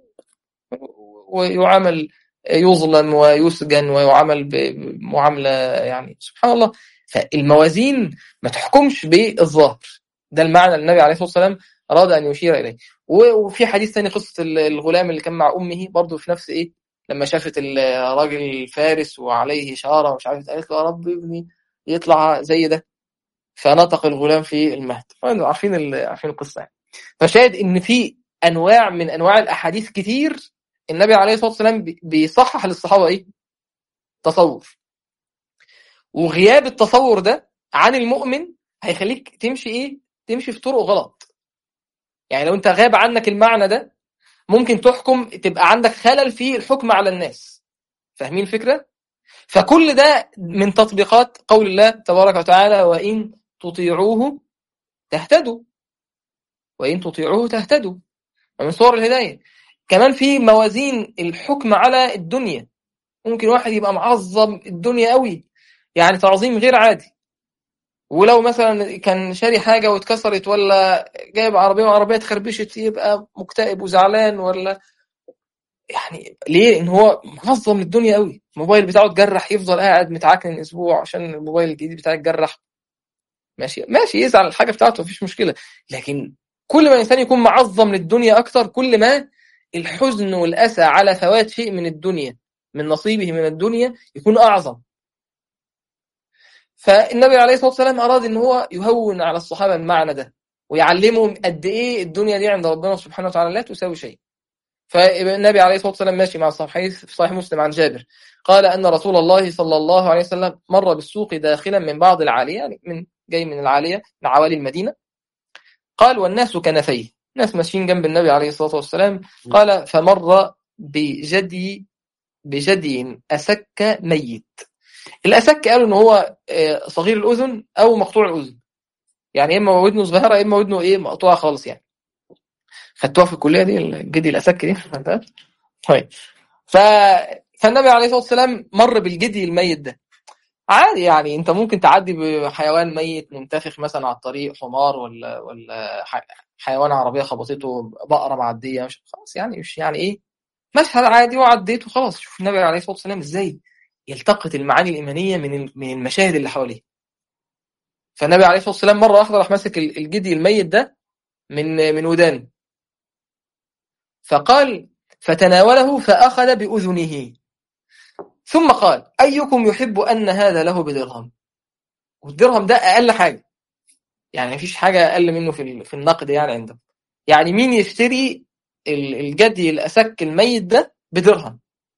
ويعامل يظلم ويسجن ويعامل بمعامله يعني سبحان الله فالموازين ما تحكمش بالظاهر ده المعنى النبي عليه الصلاه والسلام اراد ان يشير اليه وفي حديث ثاني قصه الغلام اللي كان مع امه برضه في نفس ايه لما شافت الراجل الفارس وعليه شاره ومش عارف قالت له يا رب ابني يطلع زي ده فنطق الغلام في المهد عارفين عارفين القصه يعني فشاهد ان في انواع من انواع الاحاديث كتير النبي عليه الصلاه والسلام بيصحح للصحابه ايه؟ تصور. وغياب التصور ده عن المؤمن هيخليك تمشي ايه؟ تمشي في طرق غلط. يعني لو انت غاب عنك المعنى ده ممكن تحكم تبقى عندك خلل في الحكم على الناس. فاهمين الفكره؟ فكل ده من تطبيقات قول الله تبارك وتعالى وان تطيعوه تهتدوا. وان تطيعوه تهتدوا. ومن صور الهدايه. كمان في موازين الحكم على الدنيا ممكن واحد يبقى معظم الدنيا قوي يعني تعظيم غير عادي ولو مثلا كان شاري حاجه واتكسرت ولا جايب عربيه وعربيه اتخربشت يبقى مكتئب وزعلان ولا يعني ليه ان هو معظم الدنيا قوي الموبايل بتاعه اتجرح يفضل قاعد متعكن اسبوع عشان الموبايل الجديد بتاعه اتجرح ماشي ماشي يزعل الحاجه بتاعته مفيش مشكله لكن كل ما الانسان يكون معظم للدنيا اكتر كل ما الحزن والأسى على فوات شيء من الدنيا من نصيبه من الدنيا يكون أعظم فالنبي عليه الصلاة والسلام أراد أن هو يهون على الصحابة المعنى ده ويعلمهم قد إيه الدنيا دي عند ربنا سبحانه وتعالى لا تساوي شيء فالنبي عليه الصلاة والسلام ماشي مع الصحيح في صحيح مسلم عن جابر قال أن رسول الله صلى الله عليه وسلم مر بالسوق داخلا من بعض العالية يعني من جاي من العالية من عوالي المدينة قال والناس كنفيه ناس ماشيين جنب النبي عليه الصلاة والسلام قال فمر بجدي بجدي أسك ميت الاسك قالوا ان هو آه، صغير الاذن او مقطوع الاذن يعني اما ودنه صغيره اما ودنه ايه مقطوعه خالص يعني خدتوها في الكليه دي الجدي الاسك دي فهمتها؟ طيب ف... فالنبي عليه الصلاه والسلام مر بالجدي الميت ده عادي يعني انت ممكن تعدي بحيوان ميت منتفخ مثلا على الطريق حمار ولا ولا ح- حيوان عربيه خبطته بقره معديه مش خلاص يعني مش يعني ايه مشهد عادي وعديت وخلاص شوف النبي عليه الصلاه والسلام ازاي يلتقط المعاني الايمانيه من ال- من المشاهد اللي حواليه فالنبي عليه الصلاه والسلام مره واحده راح ماسك ال- الجدي الميت ده من من ودانه فقال فتناوله فاخذ باذنه ثم قال ايكم يحب ان هذا له بدرهم والدرهم ده اقل حاجه يعني مفيش حاجه اقل منه في ال- في النقد يعني عندهم يعني مين يشتري ال- الجدي الاسك الميت ده بدرهم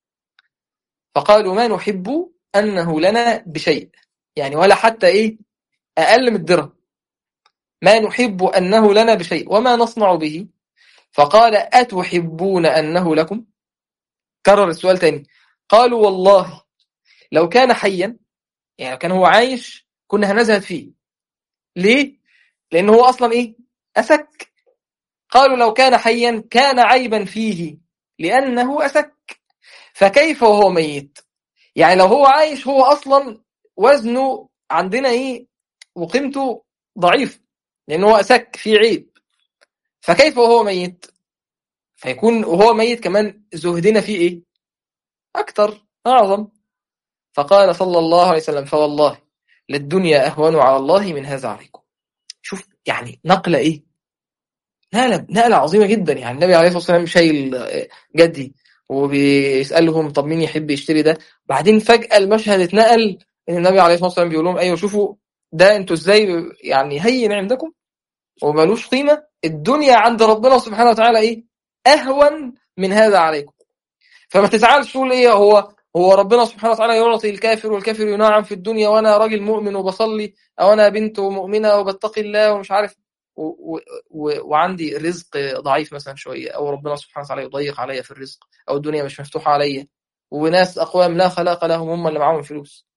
فقالوا ما نحب انه لنا بشيء يعني ولا حتى ايه اقل من الدرهم ما نحب انه لنا بشيء وما نصنع به فقال اتحبون انه لكم كرر السؤال تاني قالوا والله لو كان حيا يعني لو كان هو عايش كنا هنزهد فيه ليه لان هو اصلا ايه اسك قالوا لو كان حيا كان عيبا فيه لانه اسك فكيف وهو ميت يعني لو هو عايش هو اصلا وزنه عندنا ايه وقيمته ضعيف لان هو اسك فيه عيب فكيف وهو ميت فيكون وهو ميت كمان زهدنا فيه ايه اكتر اعظم فقال صلى الله عليه وسلم فوالله للدنيا اهون على الله من هذا عليكم شوف يعني نقله ايه نقله نقله عظيمه جدا يعني النبي عليه الصلاه والسلام شايل آه، جدي وبيسالهم طب مين يحب يشتري ده بعدين فجاه المشهد اتنقل ان النبي عليه الصلاه والسلام بيقول لهم ايوه شوفوا ده انتوا ازاي يعني هين عندكم ومالوش قيمه الدنيا عند ربنا سبحانه وتعالى ايه اهون من هذا عليكم فما تزعلش تقول ايه هو هو ربنا سبحانه وتعالى يعطي الكافر والكافر ينعم في الدنيا وانا راجل مؤمن وبصلي او انا بنت مؤمنه وبتقي الله ومش عارف و و و وعندي رزق ضعيف مثلا شويه او ربنا سبحانه وتعالى يضيق عليا في الرزق او الدنيا مش مفتوحه عليا وناس اقوام لا خلاق لهم هم اللي معاهم فلوس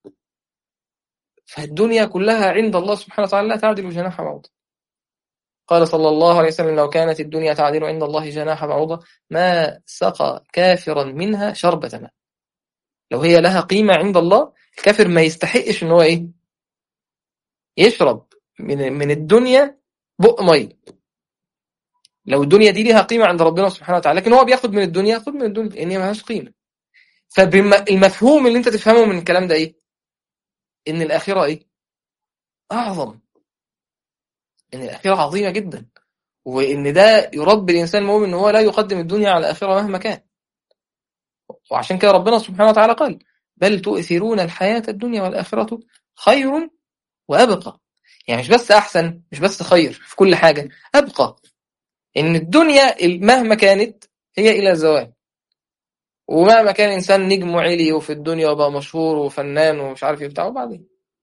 فالدنيا كلها عند الله سبحانه وتعالى لا تعدل جناح بعوضة قال صلى الله عليه وسلم لو كانت الدنيا تعدل عند الله جناح بعوضة ما سقى كافرا منها شربة ماء لو هي لها قيمة عند الله الكافر ما يستحقش ان هو ايه يشرب من من الدنيا بق مي لو الدنيا دي ليها قيمة عند ربنا سبحانه وتعالى لكن هو بياخد من الدنيا ياخد من الدنيا لان هي مالهاش قيمة فالمفهوم اللي انت تفهمه من الكلام ده ايه ان الاخرة ايه اعظم ان الاخرة عظيمة جدا وان ده يربي الانسان المؤمن ان هو لا يقدم الدنيا على الاخرة مهما كان وعشان كده ربنا سبحانه وتعالى قال بل تؤثرون الحياة الدنيا والآخرة خير وأبقى يعني مش بس أحسن مش بس خير في كل حاجة أبقى إن الدنيا مهما كانت هي إلى الزوال ومهما كان إنسان نجم وعلي وفي الدنيا وبقى مشهور وفنان ومش عارف ايه بتاع وبعدين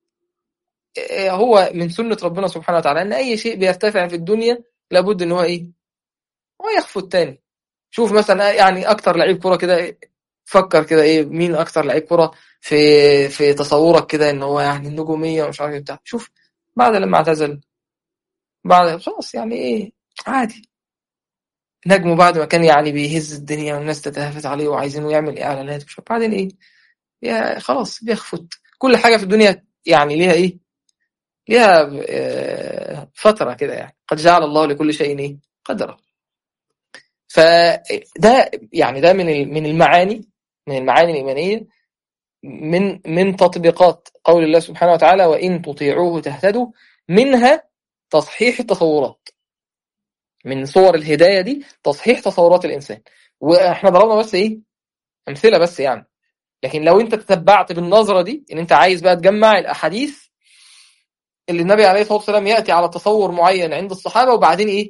هو من سنة ربنا سبحانه وتعالى إن أي شيء بيرتفع في الدنيا لابد إن هو إيه هو يخفو التاني شوف مثلا يعني أكتر لعيب كرة كده فكر كده ايه مين اكتر لعيب كرة في في تصورك كده ان هو يعني النجوميه ومش عارف ايه بتاع شوف بعد لما اعتزل بعد خلاص يعني ايه عادي نجمه بعد ما كان يعني بيهز الدنيا والناس تتهافت عليه وعايزينه يعمل اعلانات مش عارف بعدين ايه يا خلاص بيخفت كل حاجه في الدنيا يعني ليها ايه ليها آه، فتره كده يعني قد جعل الله لكل شيء ايه قدرا فده يعني ده من من المعاني من المعاني الإيمانية من من تطبيقات قول الله سبحانه وتعالى وإن تطيعوه تهتدوا منها تصحيح التصورات من صور الهداية دي تصحيح تصورات الإنسان وإحنا ضربنا بس إيه أمثلة بس يعني لكن لو أنت تتبعت بالنظرة دي إن أنت عايز بقى تجمع الأحاديث اللي النبي عليه الصلاة والسلام يأتي على تصور معين عند الصحابة وبعدين إيه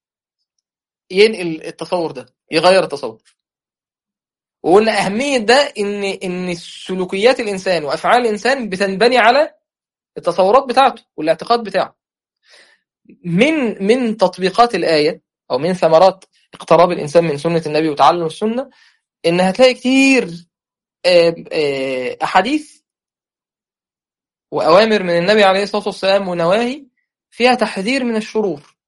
ينقل التصور ده يغير التصور وقلنا أهمية ده إن إن سلوكيات الإنسان وأفعال الإنسان بتنبني على التصورات بتاعته والاعتقاد بتاعه. من من تطبيقات الآية أو من ثمرات اقتراب الإنسان من سنة النبي وتعلم السنة إن هتلاقي كتير أحاديث وأوامر من النبي عليه الصلاة والسلام ونواهي فيها تحذير من الشرور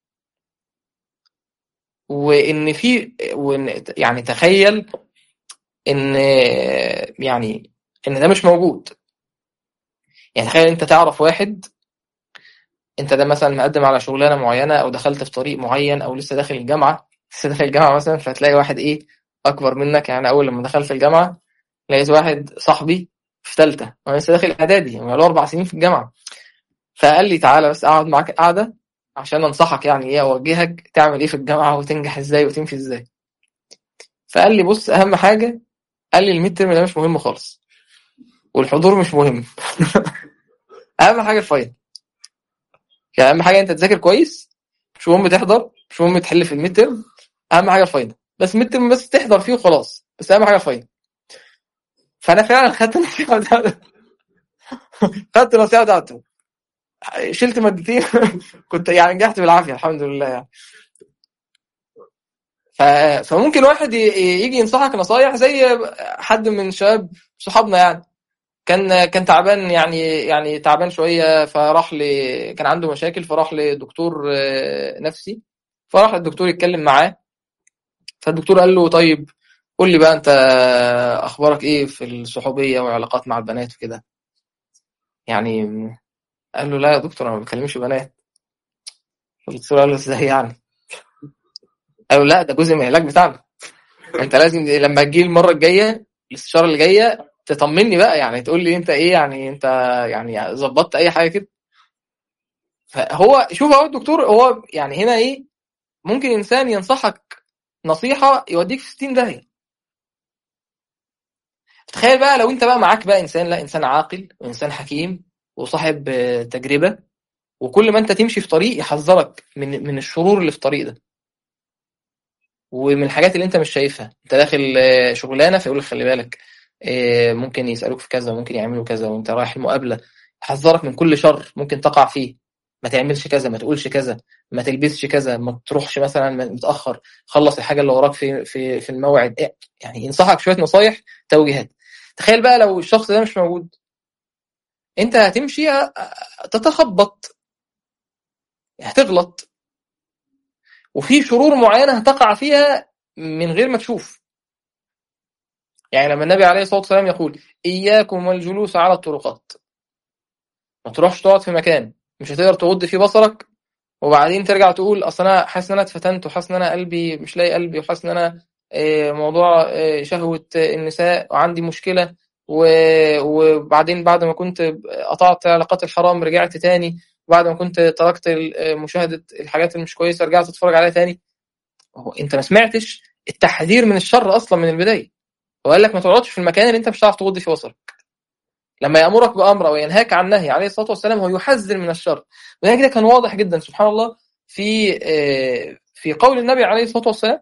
وإن في وإن يعني تخيل إن يعني إن ده مش موجود يعني تخيل أنت تعرف واحد أنت ده مثلا مقدم على شغلانة معينة أو دخلت في طريق معين أو لسه داخل الجامعة لسه داخل الجامعة مثلا فتلاقي واحد إيه أكبر منك يعني أول لما دخلت الجامعة لقيت واحد صاحبي في ثالثة وأنا لسه داخل إعدادي يعني له أربع سنين في الجامعة فقال لي تعالى بس أقعد معاك قعدة عشان أنصحك يعني إيه أوجهك تعمل إيه في الجامعة وتنجح إزاي وتمشي إزاي فقال لي بص أهم حاجة قال لي الميد ترم ده مش مهم خالص والحضور مش مهم أهم حاجة الفاينل يعني أهم حاجة أنت تذاكر كويس مش مهم تحضر مش مهم تحل في الميد ترم أهم حاجة الفاينل بس الميد ترم بس تحضر فيه وخلاص بس أهم حاجة الفاينل فانا فعلا خدت النصيحه بتاعته خدت النصيحه بتاعته شلت مادتين كنت يعني نجحت بالعافيه الحمد لله يعني ف... فممكن واحد ي... يجي ينصحك نصايح زي حد من شباب صحابنا يعني كان كان تعبان يعني يعني تعبان شويه فراح ل كان عنده مشاكل فراح لدكتور نفسي فراح الدكتور يتكلم معاه فالدكتور قال له طيب قول لي بقى انت اخبارك ايه في الصحوبيه والعلاقات مع البنات وكده يعني قال له لا يا دكتور انا ما بكلمش بنات الدكتور قال له ازاي يعني قال له لا ده جزء من العلاج بتاعنا انت لازم لما تجي المره الجايه الاستشاره اللي جايه تطمني بقى يعني تقول لي انت ايه يعني انت يعني ظبطت اي حاجه كده فهو شوف اهو الدكتور هو يعني هنا ايه ممكن انسان ينصحك نصيحه يوديك في 60 داهيه تخيل بقى لو انت بقى معاك بقى انسان لا انسان عاقل وانسان حكيم وصاحب تجربه وكل ما انت تمشي في طريق يحذرك من من الشرور اللي في الطريق ده ومن الحاجات اللي انت مش شايفها انت داخل شغلانه فيقول لك خلي بالك ممكن يسالوك في كذا وممكن يعملوا كذا وانت رايح المقابله يحذرك من كل شر ممكن تقع فيه ما تعملش كذا ما تقولش كذا ما تلبسش كذا ما تروحش مثلا متاخر خلص الحاجه اللي وراك في في في الموعد يعني ينصحك شويه نصايح توجيهات تخيل بقى لو الشخص ده مش موجود انت هتمشي تتخبط هتغلط وفي شرور معينه هتقع فيها من غير ما تشوف يعني لما النبي عليه الصلاه والسلام يقول اياكم والجلوس على الطرقات ما تروحش تقعد في مكان مش هتقدر تغض فيه بصرك وبعدين ترجع تقول اصل انا حاسس ان انا اتفتنت وحاسس ان انا قلبي مش لاقي قلبي وحاسس ان انا موضوع شهوة النساء وعندي مشكلة وبعدين بعد ما كنت قطعت علاقات الحرام رجعت تاني وبعد ما كنت تركت مشاهدة الحاجات اللي مش كويسة رجعت اتفرج عليها تاني هو انت ما سمعتش التحذير من الشر اصلا من البداية هو قال لك ما تقعدش في المكان اللي انت مش هتعرف تغض فيه بصرك لما يأمرك بأمر أو ينهاك عن نهي عليه الصلاة والسلام هو يحذر من الشر وده كده كان واضح جدا سبحان الله في في قول النبي عليه الصلاة والسلام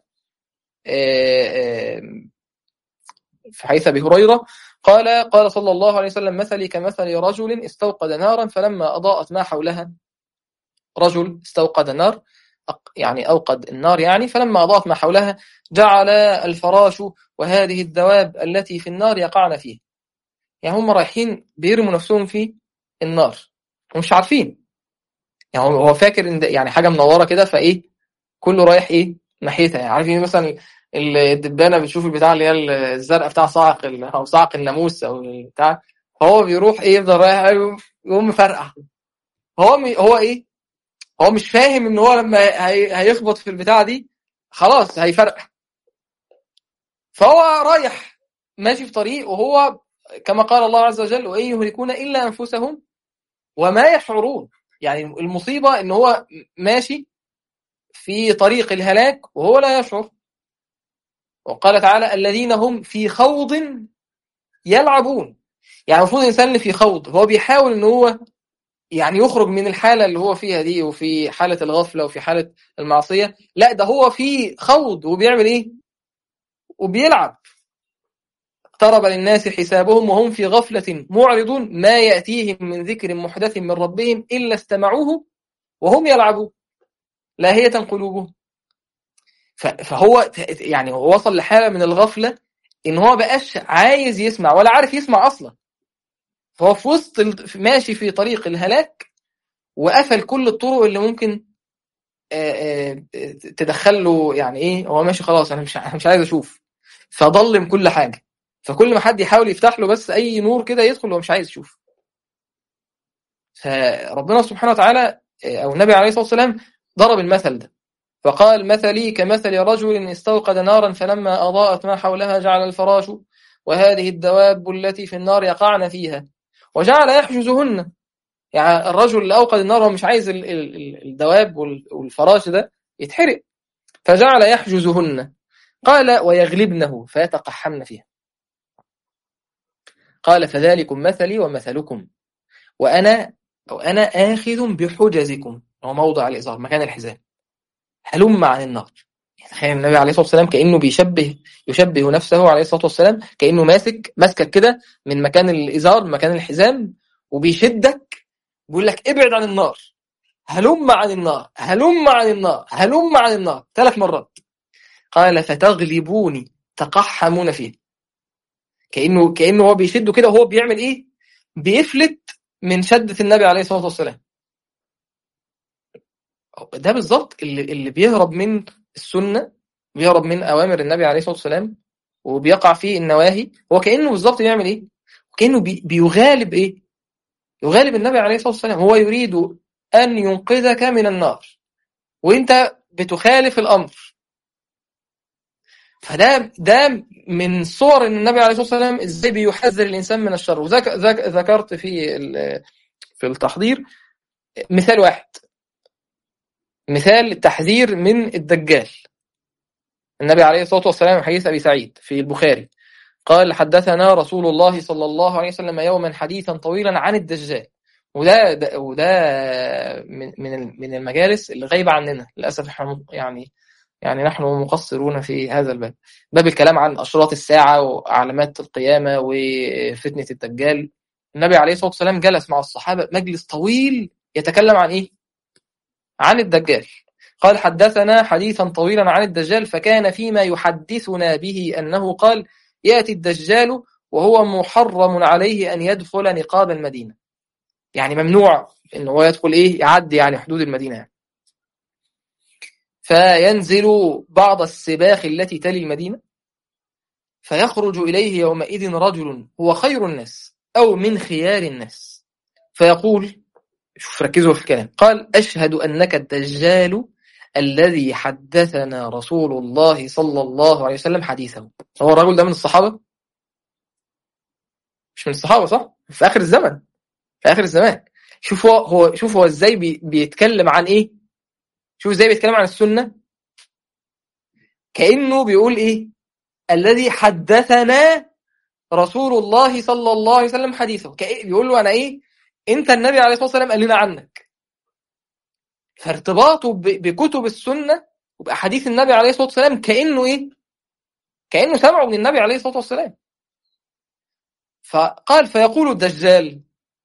في حديث ابي هريره قال قال صلى الله عليه وسلم مثلي كمثل رجل استوقد نارا فلما اضاءت ما حولها رجل استوقد نار يعني اوقد النار يعني فلما اضاءت ما حولها جعل الفراش وهذه الدواب التي في النار يقعن فيه يعني هم رايحين بيرموا نفسهم في النار ومش عارفين يعني هو فاكر ان يعني حاجه منوره كده فايه كله رايح ايه ناحيتها يعني عارفين مثلا الدبانه بتشوف البتاع اللي هي الزرقاء بتاع صاعق او صاعق الناموس او بتاع فهو بيروح ايه يفضل رايح يقوم مفرقع هو هو ايه هو مش فاهم ان هو لما هيخبط في البتاع دي خلاص هيفرقع فهو رايح ماشي في طريق وهو كما قال الله عز وجل وان يهلكون الا انفسهم وما يشعرون يعني المصيبه ان هو ماشي في طريق الهلاك وهو لا يشعر وقال تعالى الذين هم في خوض يلعبون يعني المفروض الانسان اللي في خوض هو بيحاول ان هو يعني يخرج من الحاله اللي هو فيها دي وفي حاله الغفله وفي حاله المعصيه لا ده هو في خوض وبيعمل ايه وبيلعب اقترب للناس حسابهم وهم في غفلة معرضون ما يأتيهم من ذكر محدث من ربهم إلا استمعوه وهم يلعبون لاهية قلوبهم فهو يعني هو وصل لحالة من الغفلة إن هو بقاش عايز يسمع ولا عارف يسمع أصلا فهو في وسط ال- ماشي في طريق الهلاك وقفل كل الطرق اللي ممكن آه، آه، تدخل له يعني ايه هو ماشي خلاص انا مش أنا مش عايز اشوف فضلم كل حاجه فكل ما حد يحاول يفتح له بس اي نور كده يدخل هو مش عايز يشوف فربنا سبحانه وتعالى آه، او النبي عليه الصلاه والسلام ضرب المثل ده فقال مثلي كمثل رجل استوقد نارا فلما اضاءت ما حولها جعل الفراش وهذه الدواب التي في النار يقعن فيها وجعل يحجزهن يعني الرجل اللي اوقد النار هو مش عايز ال- ال- ال- الدواب وال- والفراش ده يتحرق فجعل يحجزهن قال ويغلبنه فيتقحمن فيها قال فذلكم مثلي ومثلكم وأنا أو أنا آخذ بحجزكم هو موضع الإزار مكان الحزام هلم عن النار يعني تخيل النبي عليه الصلاة والسلام كأنه بيشبه يشبه نفسه عليه الصلاة والسلام كأنه ماسك ماسكك كده من مكان الإزار من مكان الحزام وبيشدك بيقول لك ابعد عن النار هلم عن النار هلم عن النار هلم عن النار ثلاث مرات قال فتغلبوني تقحمون فيه كأنه كأنه هو بيشده كده وهو بيعمل ايه بيفلت من شدة النبي عليه الصلاة والسلام ده بالظبط اللي, اللي بيهرب من السنة بيهرب من أوامر النبي عليه الصلاة والسلام وبيقع في النواهي هو كأنه بالظبط بيعمل ايه كأنه بي بيغالب ايه يغالب النبي عليه الصلاة والسلام هو يريد أن ينقذك من النار وانت بتخالف الأمر فده ده من صور ان النبي عليه الصلاه والسلام ازاي بيحذر الانسان من الشر وذكرت في ال- في التحضير مثال واحد مثال التحذير من الدجال النبي عليه الصلاه والسلام حديث ابي سعيد في البخاري قال حدثنا رسول الله صلى الله عليه وسلم يوما حديثا طويلا عن الدجال وده ده وده من من من المجالس اللي غايبه عننا للاسف احنا يعني يعني نحن مقصرون في هذا الباب باب الكلام عن أشراط الساعة وعلامات القيامة وفتنة الدجال النبي عليه الصلاة والسلام جلس مع الصحابة مجلس طويل يتكلم عن إيه؟ عن الدجال قال حدثنا حديثا طويلا عن الدجال فكان فيما يحدثنا به أنه قال يأتي الدجال وهو محرم عليه أن يدخل نقاب المدينة يعني ممنوع أنه هو يدخل إيه يعدي يعني حدود المدينة يعني. فينزل بعض السباخ التي تلي المدينة فيخرج إليه يومئذ رجل هو خير الناس أو من خيار الناس فيقول شوف ركزوا في الكلام قال أشهد أنك الدجال الذي حدثنا رسول الله صلى الله عليه وسلم حديثه هو الرجل ده من الصحابة مش من الصحابة صح في آخر الزمن في آخر الزمان شوف هو, هو شوف هو ازاي بي بيتكلم عن ايه شوف ازاي بيتكلم عن السنة كأنه بيقول ايه الذي حدثنا رسول الله صلى الله عليه وسلم حديثه بيقول له انا ايه انت النبي عليه الصلاة والسلام قال لنا عنك فارتباطه بكتب السنة وبأحاديث النبي عليه الصلاة والسلام كأنه ايه كأنه سمعه من النبي عليه الصلاة والسلام فقال فيقول الدجال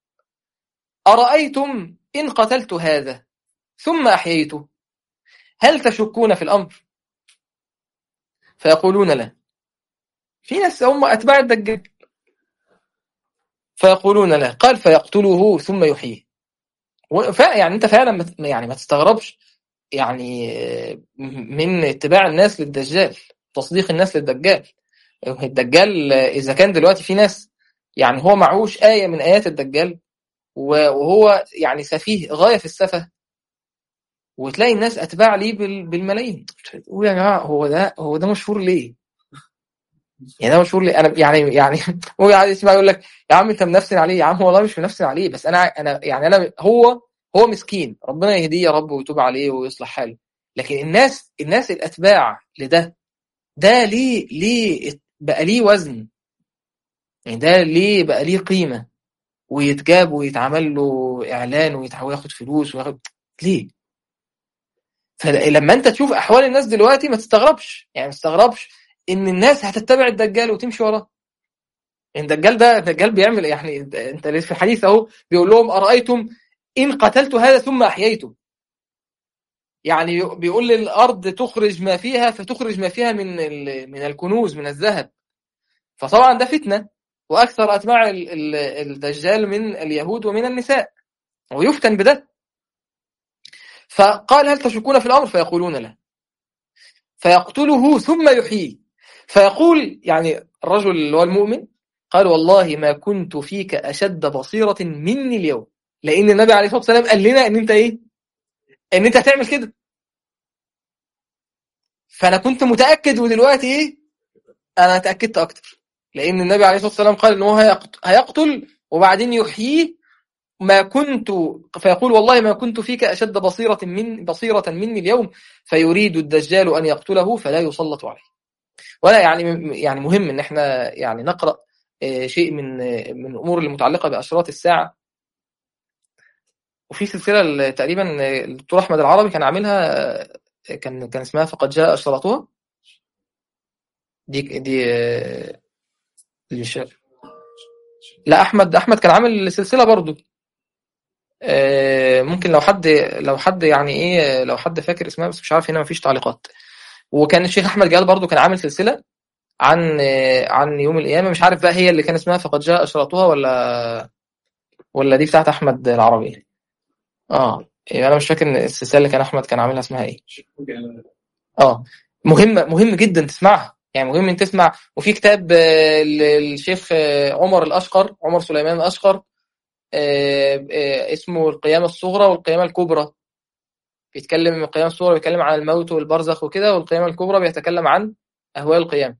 أرأيتم إن قتلت هذا ثم أحييته هل تشكون في الأمر فيقولون لا في ناس هم أتباع الدجال فيقولون لا قال فيقتله ثم يحييه يعني أنت فعلا يعني ما تستغربش يعني من اتباع الناس للدجال تصديق الناس للدجال الدجال إذا كان دلوقتي في ناس يعني هو معهوش آية من آيات الدجال وهو يعني سفيه غاية في السفه وتلاقي الناس اتباع ليه بالملايين تقول يا جماعه هو ده هو ده مشهور ليه؟ يعني ده مشهور ليه؟ انا يعني يعني هو قاعد يسمع يقول لك يا عم انت منفسن عليه يا عم والله مش منفسن عليه بس انا انا يعني انا هو هو مسكين ربنا يهديه يا رب ويتوب عليه ويصلح حاله لكن الناس الناس الاتباع لده ده ليه ليه بقى ليه وزن يعني ده ليه بقى ليه قيمه ويتجاب ويتعمل له اعلان وياخد فلوس وياخد ليه؟ فلما انت تشوف احوال الناس دلوقتي ما تستغربش يعني ما تستغربش ان الناس هتتبع الدجال وتمشي وراه الدجال ده الدجال بيعمل يعني انت في الحديث اهو بيقول لهم ارايتم ان قتلت هذا ثم احييته يعني بيقول للارض تخرج ما فيها فتخرج ما فيها من من الكنوز من الذهب فطبعا ده فتنه وأكثر أتباع ال- ال- الدجال من اليهود ومن النساء ويفتن بده فقال هل تشكون في الأمر فيقولون لا فيقتله ثم يحييه فيقول يعني الرجل اللي هو المؤمن قال والله ما كنت فيك أشد بصيرة مني اليوم لأن النبي عليه الصلاة والسلام قال لنا إن أنت إيه إن أنت هتعمل كده فأنا كنت متأكد ودلوقتي إيه أنا اتأكدت أكتر لأن النبي عليه الصلاة والسلام قال إن هو هيقت- هيقتل وبعدين يحييه ما كنت فيقول والله ما كنت فيك أشد بصيرة من بصيرة مني اليوم فيريد الدجال أن يقتله فلا يسلط عليه ولا يعني يعني مهم ان احنا يعني نقرا آه، شيء من آه، من الامور المتعلقه باشراط الساعه وفي سلسله ال- تقريبا آه، الدكتور احمد العربي كان عاملها آه، كان كان اسمها فقد جاء اشراطها دي دي آه، دي ش- لا احمد احمد كان عامل سلسله برضو آه، ممكن لو حد لو حد يعني ايه لو حد فاكر اسمها بس مش عارف هنا مفيش تعليقات وكان الشيخ احمد جلال برضو كان عامل سلسله عن آه، عن يوم القيامه مش عارف بقى هي اللي كان اسمها فقد جاء اشراطها ولا ولا دي بتاعت احمد العربي اه يعني انا مش فاكر ان السلسله اللي كان احمد كان عاملها اسمها ايه اه مهم مهم جدا تسمعها يعني مهم ان تسمع وفي كتاب آه، للشيخ آه، عمر الاشقر عمر سليمان الاشقر آه، آه، اسمه القيامه الصغرى والقيامه الكبرى بيتكلم من القيامه الصغرى بيتكلم عن الموت والبرزخ وكده والقيامه الكبرى بيتكلم عن اهوال القيامه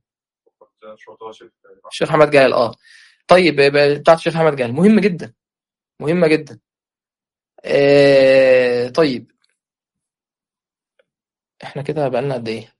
الشيخ احمد جلال اه طيب آه، بتاعت الشيخ احمد جلال مهم جدا مهمه جدا آه، طيب احنا كده بقالنا قد ايه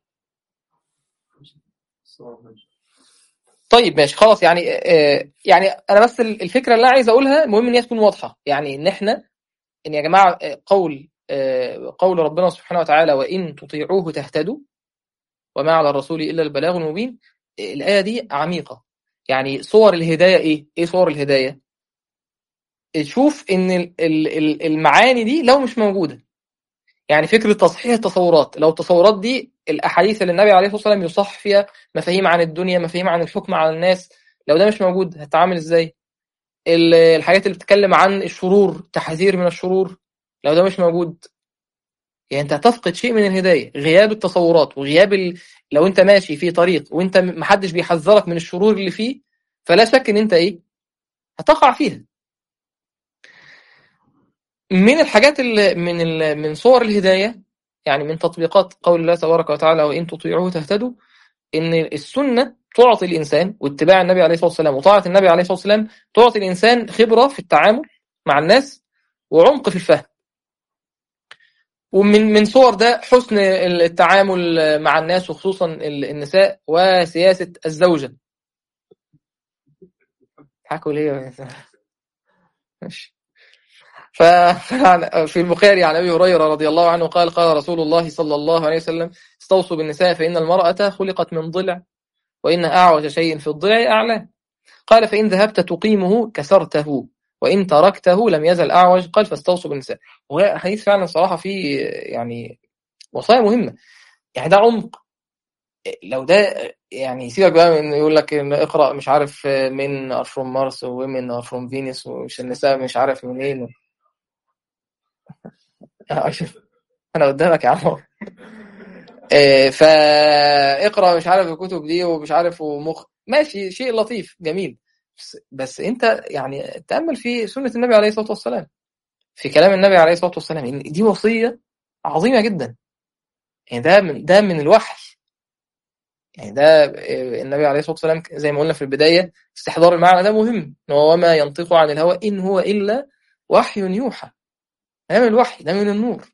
طيب ماشي خلاص يعني آه، يعني انا بس الفكره اللي انا عايز اقولها المهم ان هي تكون واضحه يعني ان احنا ان يا جماعه آه، قول آه، قول ربنا سبحانه وتعالى وان تطيعوه تهتدوا وما على الرسول الا البلاغ المبين آه، الايه دي عميقه يعني صور الهدايه ايه ايه صور الهدايه شوف ان ال- ال- ال- المعاني دي لو مش موجوده يعني فكره تصحيح التصورات لو التصورات دي الاحاديث اللي النبي عليه الصلاه والسلام يصح فيها مفاهيم عن الدنيا مفاهيم عن الحكم على الناس لو ده مش موجود هتتعامل ازاي ال- الحاجات اللي بتتكلم عن الشرور تحذير من الشرور لو ده مش موجود يعني انت هتفقد شيء من الهدايه غياب التصورات وغياب ال... لو انت ماشي في طريق وانت م- محدش بيحذرك من الشرور اللي فيه فلا شك ان انت ايه هتقع فيها من الحاجات اللي من ال... من صور الهدايه يعني من تطبيقات قول الله تبارك وتعالى وان تطيعوه تهتدوا ان السنه تعطي الانسان واتباع النبي عليه الصلاه والسلام وطاعه النبي عليه الصلاه والسلام تعطي الانسان خبره في التعامل مع الناس وعمق في الفهم ومن من صور ده حسن التعامل مع الناس وخصوصا النساء وسياسه الزوجه حكوا ليه ماشي ففي البخاري عن ابي هريره رضي الله عنه قال قال رسول الله صلى الله عليه وسلم استوصوا بالنساء فان المراه خلقت من ضلع وان اعوج شيء في الضلع اعلاه قال فان ذهبت تقيمه كسرته وان تركته لم يزل اعوج قال فاستوصوا بالنساء وهي حديث فعلا صراحه فيه يعني وصايا مهمه يعني ده عمق لو ده يعني سيبك بقى من يقول لك إن اقرا مش عارف من ار فروم مارس ومن ار فروم فينوس ومش النساء مش عارف منين انا قدامك يا عم آه، فاقرا مش عارف الكتب دي ومش عارف ومخ ماشي شيء لطيف جميل بس, بس انت يعني تامل في سنه النبي عليه الصلاه والسلام في كلام النبي عليه الصلاه والسلام إن دي وصيه عظيمه جدا يعني ده من ده من الوحي يعني ده آه، النبي عليه الصلاه والسلام زي ما قلنا في البدايه استحضار المعنى ده مهم إن هو وما ينطق عن الهوى ان هو الا وحي يوحى ده من الوحي ده من النور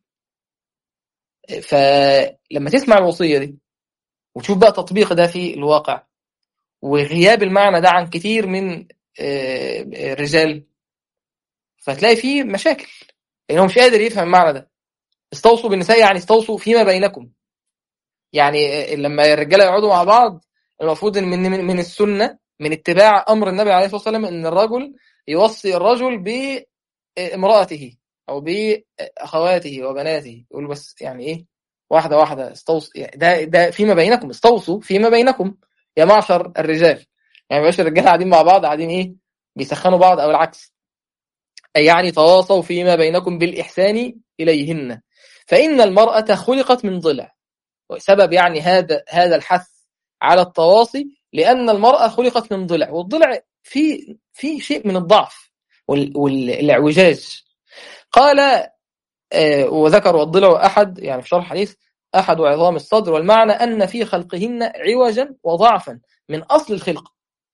فلما تسمع الوصيه دي وتشوف بقى تطبيق ده في الواقع وغياب المعنى ده عن كتير من آه، الرجال فتلاقي فيه مشاكل لان هو مش قادر يفهم المعنى ده استوصوا بالنساء يعني استوصوا فيما بينكم يعني آه، لما الرجاله يقعدوا مع بعض المفروض ان من من من السنه من اتباع امر النبي عليه الصلاه والسلام ان الرجل يوصي الرجل بامراته او باخواته وبناته يقول بس يعني ايه واحده واحده استوصوا يعني ده ده فيما بينكم استوصوا فيما بينكم يا معشر الرجال يعني مبقاش الرجاله قاعدين مع بعض قاعدين ايه بيسخنوا بعض او العكس أي يعني تواصوا فيما بينكم بالإحسان إليهن فإن المرأة خلقت من ضلع وسبب يعني هذا هذا الحث على التواصي لأن المرأة خلقت من ضلع والضلع في في شيء من الضعف والاعوجاج قال آه وذكر والضلع أحد يعني في شرح حديث أحد عظام الصدر والمعنى أن في خلقهن عوجا وضعفا من أصل الخلق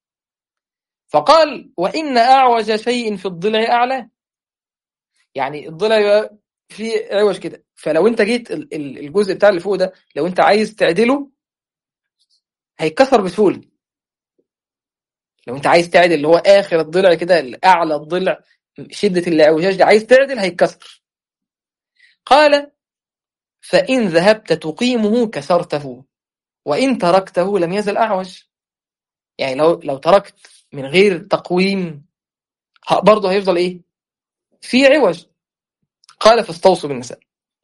فقال وإن أعوج شيء في الضلع أعلى يعني الضلع يبقى في عوج كده فلو انت جيت الجزء بتاع اللي فوق ده لو انت عايز تعدله هيتكسر بسهوله لو انت عايز تعدل اللي هو اخر الضلع كده اعلى الضلع شده الاعوجاج دي عايز تعدل هيتكسر قال فان ذهبت تقيمه كسرته وان تركته لم يزل اعوج يعني لو لو تركت من غير تقويم برضه هيفضل ايه في عوج قال فاستوصوا بالنساء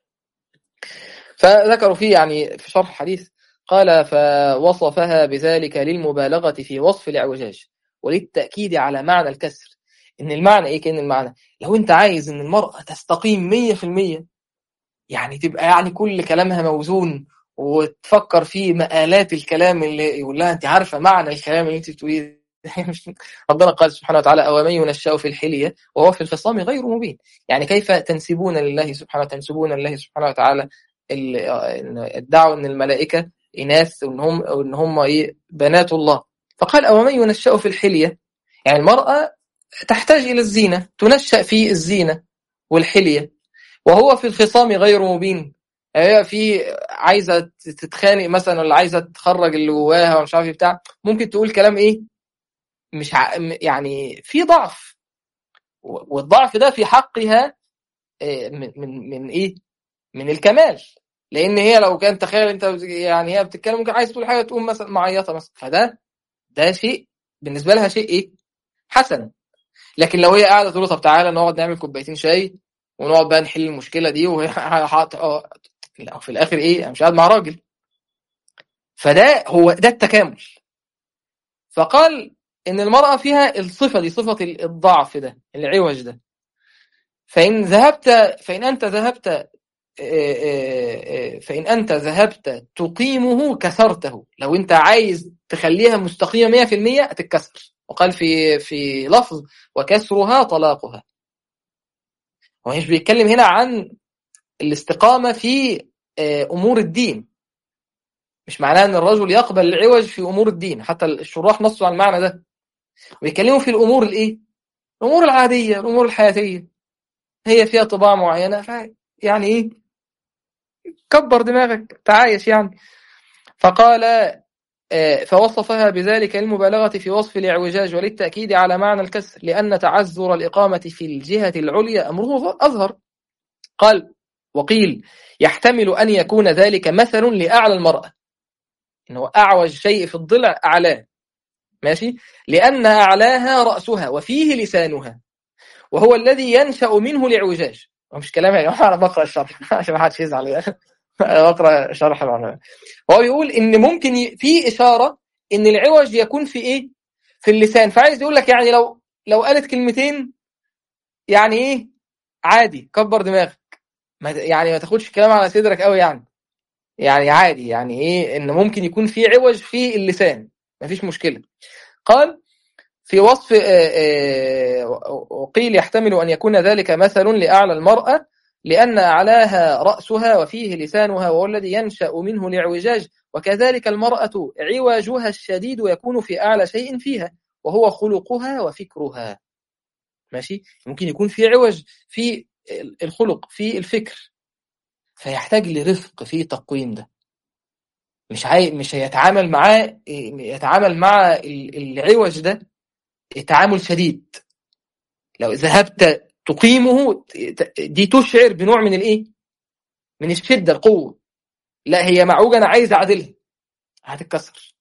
فذكروا فيه يعني في شرح الحديث قال فوصفها بذلك للمبالغة في وصف الاعوجاج وللتأكيد على معنى الكسر إن المعنى إيه كان المعنى لو أنت عايز إن المرأة تستقيم مية في المية يعني تبقى يعني كل كلامها موزون وتفكر في مآلات الكلام اللي يقول لها أنت عارفة معنى الكلام اللي أنت بتقوليه ربنا قال سبحانه وتعالى أو من ينشأ في الحلية وهو في الخصام غير مبين يعني كيف تنسبون لله سبحانه تنسبون لله سبحانه وتعالى ادعوا أن الملائكة إناث وأن هم, وإن هم إيه بنات الله فقال أو من ينشأ في الحلية يعني المرأة تحتاج إلى الزينة تنشأ في الزينة والحلية وهو في الخصام غير مبين هي في عايزة تتخانق مثلا ولا عايزة تخرج اللي جواها ومش عارف بتاع ممكن تقول كلام إيه مش ع... يعني في ضعف والضعف ده في حقها من من من ايه من الكمال لان هي لو كانت تخيل انت يعني هي بتتكلم ممكن عايز تقول حاجه تقوم مثلا معيطه مثلا فده ده شيء بالنسبه لها شيء ايه حسن لكن لو هي قاعده تقول طب تعالى نقعد نعمل كوبايتين شاي ونقعد بقى نحل المشكله دي وهي حاطه اه في الاخر ايه مش قاعد مع راجل فده هو ده التكامل فقال ان المرأة فيها الصفة دي صفة الضعف ده العوج ده فإن ذهبت فإن أنت ذهبت فإن أنت ذهبت تقيمه كسرته لو أنت عايز تخليها مستقيمة 100% هتتكسر وقال في في لفظ وكسرها طلاقها هو مش بيتكلم هنا عن الاستقامة في أمور الدين مش معناه أن الرجل يقبل العوج في أمور الدين حتى الشراح نصوا على المعنى ده ويتكلموا في الامور الايه الامور العاديه الامور الحياتيه هي فيها طباع معينه ف يعني ايه كبر دماغك تعايش يعني فقال فوصفها بذلك المبالغة في وصف الاعوجاج وللتأكيد على معنى الكسر لأن تعذر الإقامة في الجهة العليا أمره أظهر قال وقيل يحتمل أن يكون ذلك مثل لأعلى المرأة إنه أعوج شيء في الضلع أعلاه ماشي لأن أعلاها رأسها وفيه لسانها وهو الذي ينشأ منه الاعوجاج مش كلام يا جماعة أنا بقرأ الشرح عشان ما حدش يزعل يعني بقرأ شرح العلماء هو بيقول إن ممكن ي... في إشارة إن العوج يكون في إيه؟ في اللسان فعايز يقول لك يعني لو لو قالت كلمتين يعني إيه؟ عادي كبر دماغك ما يعني ما تاخدش الكلام على صدرك قوي يعني يعني عادي يعني إيه إن ممكن يكون في عوج في اللسان مفيش مشكلة قال في وصف وقيل يحتمل أن يكون ذلك مثل لأعلى المرأة لأن أعلاها رأسها وفيه لسانها وهو الذي ينشأ منه الاعوجاج وكذلك المرأة عواجها الشديد يكون في أعلى شيء فيها وهو خلقها وفكرها ماشي ممكن يكون في عوج في الخلق في الفكر فيحتاج لرفق في تقويم ده مش هي مش هيتعامل معاه يتعامل مع العوج ده تعامل شديد لو ذهبت تقيمه دي تشعر بنوع من الايه من الشده القوه لا هي معوجه انا عايز اعدلها هتتكسر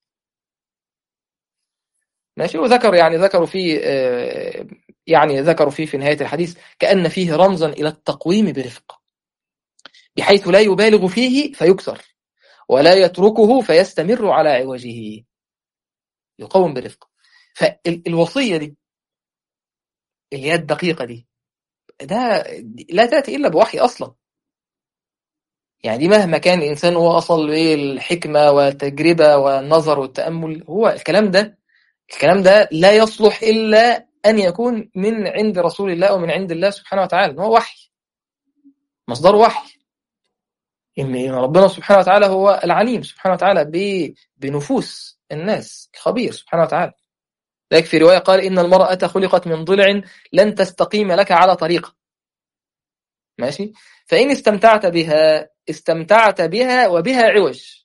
ماشي وذكر يعني ذكروا فيه يعني ذكروا فيه في نهايه الحديث كان فيه رمزا الى التقويم برفق بحيث لا يبالغ فيه فيكسر ولا يتركه فيستمر على عوجه يقوم برفق فالوصيه دي اللي هي الدقيقه دي ده لا تاتي الا بوحي اصلا يعني دي مهما كان الانسان هو اصل ايه الحكمه والتجربه والنظر والتامل هو الكلام ده الكلام ده لا يصلح الا ان يكون من عند رسول الله ومن عند الله سبحانه وتعالى هو وحي مصدر وحي ان ربنا سبحانه وتعالى هو العليم سبحانه وتعالى بنفوس الناس الخبير سبحانه وتعالى ذلك في روايه قال ان المراه خلقت من ضلع لن تستقيم لك على طريقه ماشي فان استمتعت بها استمتعت بها وبها عوج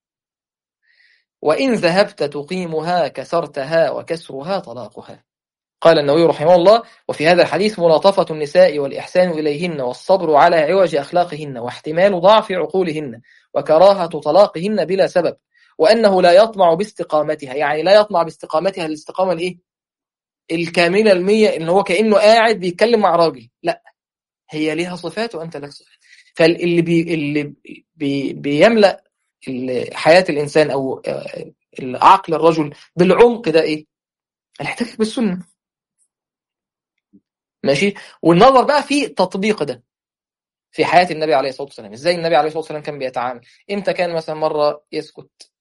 وإن ذهبت تقيمها كسرتها وكسرها طلاقها قال النووي رحمه الله وفي هذا الحديث ملاطفة النساء والإحسان إليهن والصبر على عوج أخلاقهن واحتمال ضعف عقولهن وكراهة طلاقهن بلا سبب وأنه لا يطمع باستقامتها يعني لا يطمع باستقامتها الاستقامة الإيه؟ الكاملة المية إن هو كأنه قاعد بيتكلم مع راجل لا هي ليها صفات وأنت لك صفات فاللي بي اللي بي بيملأ حياة الإنسان أو عقل الرجل بالعمق ده إيه؟ الاحتكاك بالسنة ماشي والنظر بقى في تطبيق ده في حياة النبي عليه الصلاة والسلام ازاي النبي عليه الصلاة والسلام كان بيتعامل امتى كان مثلا مرة يسكت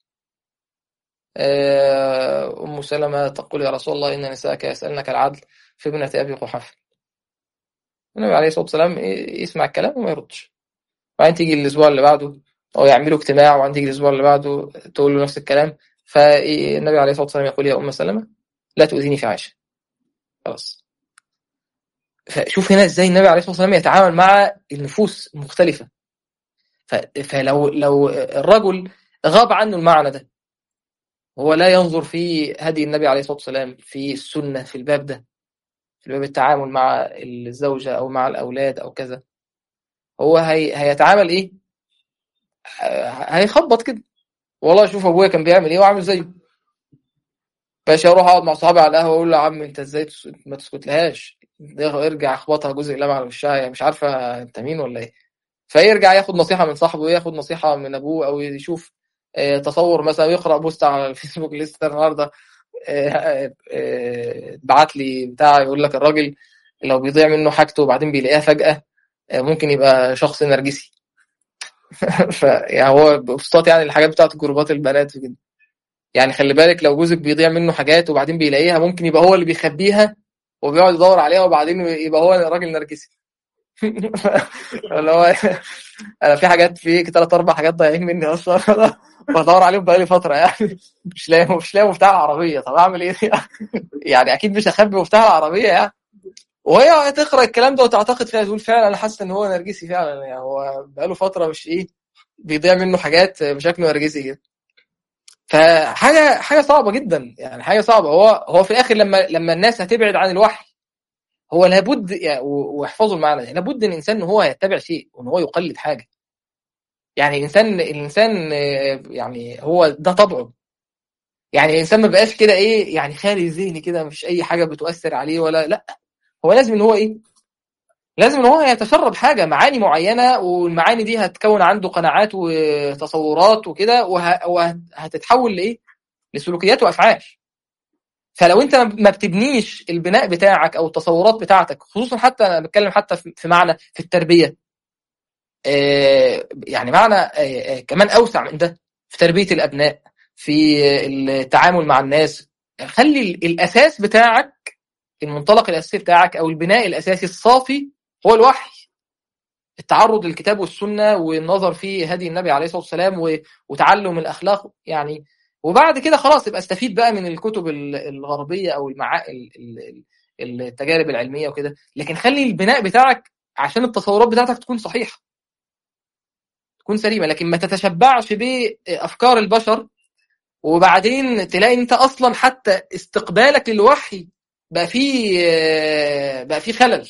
أم سلمة تقول يا رسول الله إن نساءك يسألنك العدل في ابنة أبي قحافة النبي عليه الصلاة والسلام يسمع الكلام وما يردش وبعدين تيجي الأسبوع اللي بعده أو يعملوا اجتماع وبعدين تيجي الأسبوع اللي بعده تقول له نفس الكلام فالنبي عليه الصلاة والسلام يقول يا أم سلمة لا تؤذيني في عائشة خلاص فشوف هنا ازاي النبي عليه الصلاه والسلام يتعامل مع النفوس المختلفه فلو لو الرجل غاب عنه المعنى ده هو لا ينظر في هدي النبي عليه الصلاه والسلام في السنه في الباب ده في باب التعامل مع الزوجه او مع الاولاد او كذا هو هي هيتعامل ايه هيخبط كده والله شوف ابويا كان بيعمل ايه وعامل زيه باشا اروح اقعد مع صحابي على القهوه اقول له يا عم انت ازاي ما تسكت لهاش ارجع اخبطها جزء اقلام على وشها يعني مش عارفه انت مين ولا ايه فيرجع ياخد نصيحه من صاحبه ياخد نصيحه من ابوه او يشوف تصور مثلا يقرا بوست على الفيسبوك لسه النهارده بعت لي بتاع يقول لك الراجل لو بيضيع منه حاجته وبعدين بيلاقيها فجاه ممكن يبقى شخص نرجسي فيعني هو ببساطه يعني الحاجات بتاعت جروبات البنات وكده يعني خلي بالك لو جوزك بيضيع منه حاجات وبعدين بيلاقيها ممكن يبقى هو اللي بيخبيها وبيقعد يدور عليها وبعدين يبقى هو راجل نرجسي اللي هو انا في حاجات في ثلاث اربع حاجات ضايعين مني اصلا بدور عليهم بقالي فتره يعني مش لاقي مش لاقي مفتاح العربيه طب اعمل ايه يعني اكيد مش هخبي مفتاح العربيه يعني وهي تقرا الكلام ده وتعتقد فيها تقول فعلا انا حاسه ان هو نرجسي فعلا يعني هو بقاله فتره مش ايه بيضيع منه حاجات بشكل نرجسي كده فحاجه حاجه صعبه جدا يعني حاجه صعبه هو هو في الاخر لما لما الناس هتبعد عن الوحي هو لابد يعني واحفظوا المعنى ده لابد ان الانسان ان هو يتبع شيء وان هو يقلد حاجه يعني الانسان الانسان يعني هو ده طبعه يعني الانسان ما بقاش كده ايه يعني خالي ذهني كده مفيش اي حاجه بتؤثر عليه ولا لا هو لازم ان هو ايه لازم ان هو يتشرب حاجه معاني معينه والمعاني دي هتكون عنده قناعات وتصورات وكده وهتتحول لايه لسلوكيات وافعال فلو انت ما بتبنيش البناء بتاعك او التصورات بتاعتك خصوصا حتى انا بتكلم حتى في معنى في التربيه يعني معنى كمان اوسع من ده في تربيه الابناء في التعامل مع الناس خلي الاساس بتاعك المنطلق الاساسي بتاعك او البناء الاساسي الصافي هو الوحي التعرض للكتاب والسنه والنظر في هدي النبي عليه الصلاه والسلام وتعلم الاخلاق يعني وبعد كده خلاص يبقى استفيد بقى من الكتب الغربيه او المعا... التجارب العلميه وكده لكن خلي البناء بتاعك عشان التصورات بتاعتك تكون صحيحه تكون سليمه لكن ما تتشبعش بافكار البشر وبعدين تلاقي انت اصلا حتى استقبالك للوحي بقى فيه بقى فيه خلل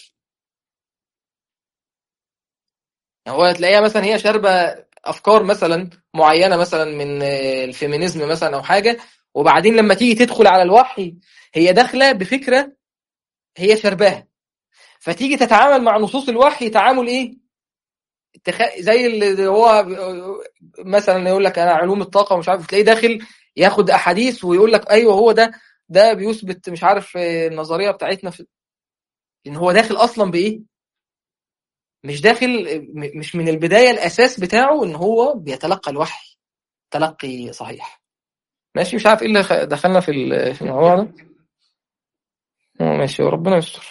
هو تلاقيها مثلا هي شاربه افكار مثلا معينه مثلا من الفيمينيزم مثلا او حاجه وبعدين لما تيجي تدخل على الوحي هي داخله بفكره هي شرباها فتيجي تتعامل مع نصوص الوحي تعامل ايه تخ... زي اللي هو مثلا يقول لك انا علوم الطاقه ومش عارف تلاقيه داخل ياخد احاديث ويقول لك ايوه هو ده ده بيثبت مش عارف النظريه بتاعتنا في ان هو داخل اصلا بايه مش داخل مش من البدايه الاساس بتاعه ان هو بيتلقى الوحي تلقي صحيح ماشي مش عارف ايه اللي دخلنا في في الموضوع ده ماشي وربنا يستر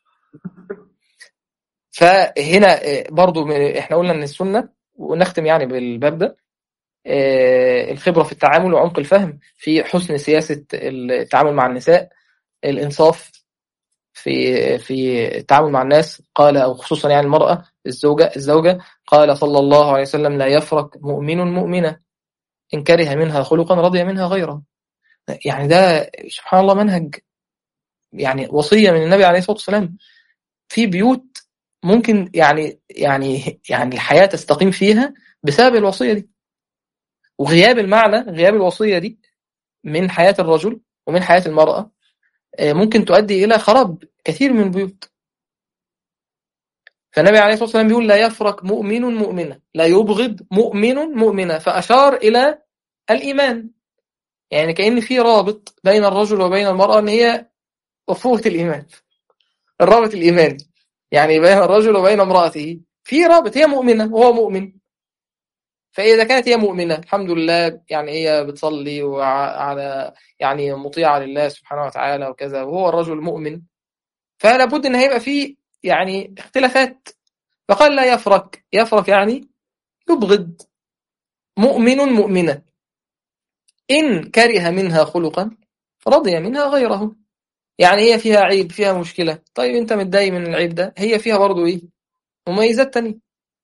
فهنا برضو احنا قلنا ان السنه ونختم يعني بالباب ده الخبره في التعامل وعمق الفهم في حسن سياسه التعامل مع النساء الانصاف في في التعامل مع الناس قال او خصوصا يعني المراه الزوجه الزوجه قال صلى الله عليه وسلم لا يفرق مؤمن مؤمنه ان كره منها خلقا رضي منها غيره يعني ده سبحان الله منهج يعني وصيه من النبي عليه الصلاه والسلام في بيوت ممكن يعني يعني يعني الحياه تستقيم فيها بسبب الوصيه دي وغياب المعنى غياب الوصيه دي من حياه الرجل ومن حياه المراه ممكن تؤدي الى خراب كثير من البيوت فالنبي عليه الصلاه والسلام بيقول لا يفرق مؤمن مؤمنه لا يبغض مؤمن مؤمنه فاشار الى الايمان يعني كان في رابط بين الرجل وبين المراه ان هي اخوه الايمان الرابط الايماني يعني بين الرجل وبين امراته في رابط هي مؤمنه وهو مؤمن فإذا كانت هي مؤمنة الحمد لله يعني هي بتصلي وعلى يعني مطيعة لله سبحانه وتعالى وكذا وهو الرجل مؤمن فلا بد ان هيبقى فيه يعني اختلافات فقال لا يفرق يفرق يعني يبغض مؤمن مؤمنة إن كره منها خلقا رضي منها غيره يعني هي فيها عيب فيها مشكلة طيب انت متضايق من العيب ده هي فيها برضو ايه مميزات تانية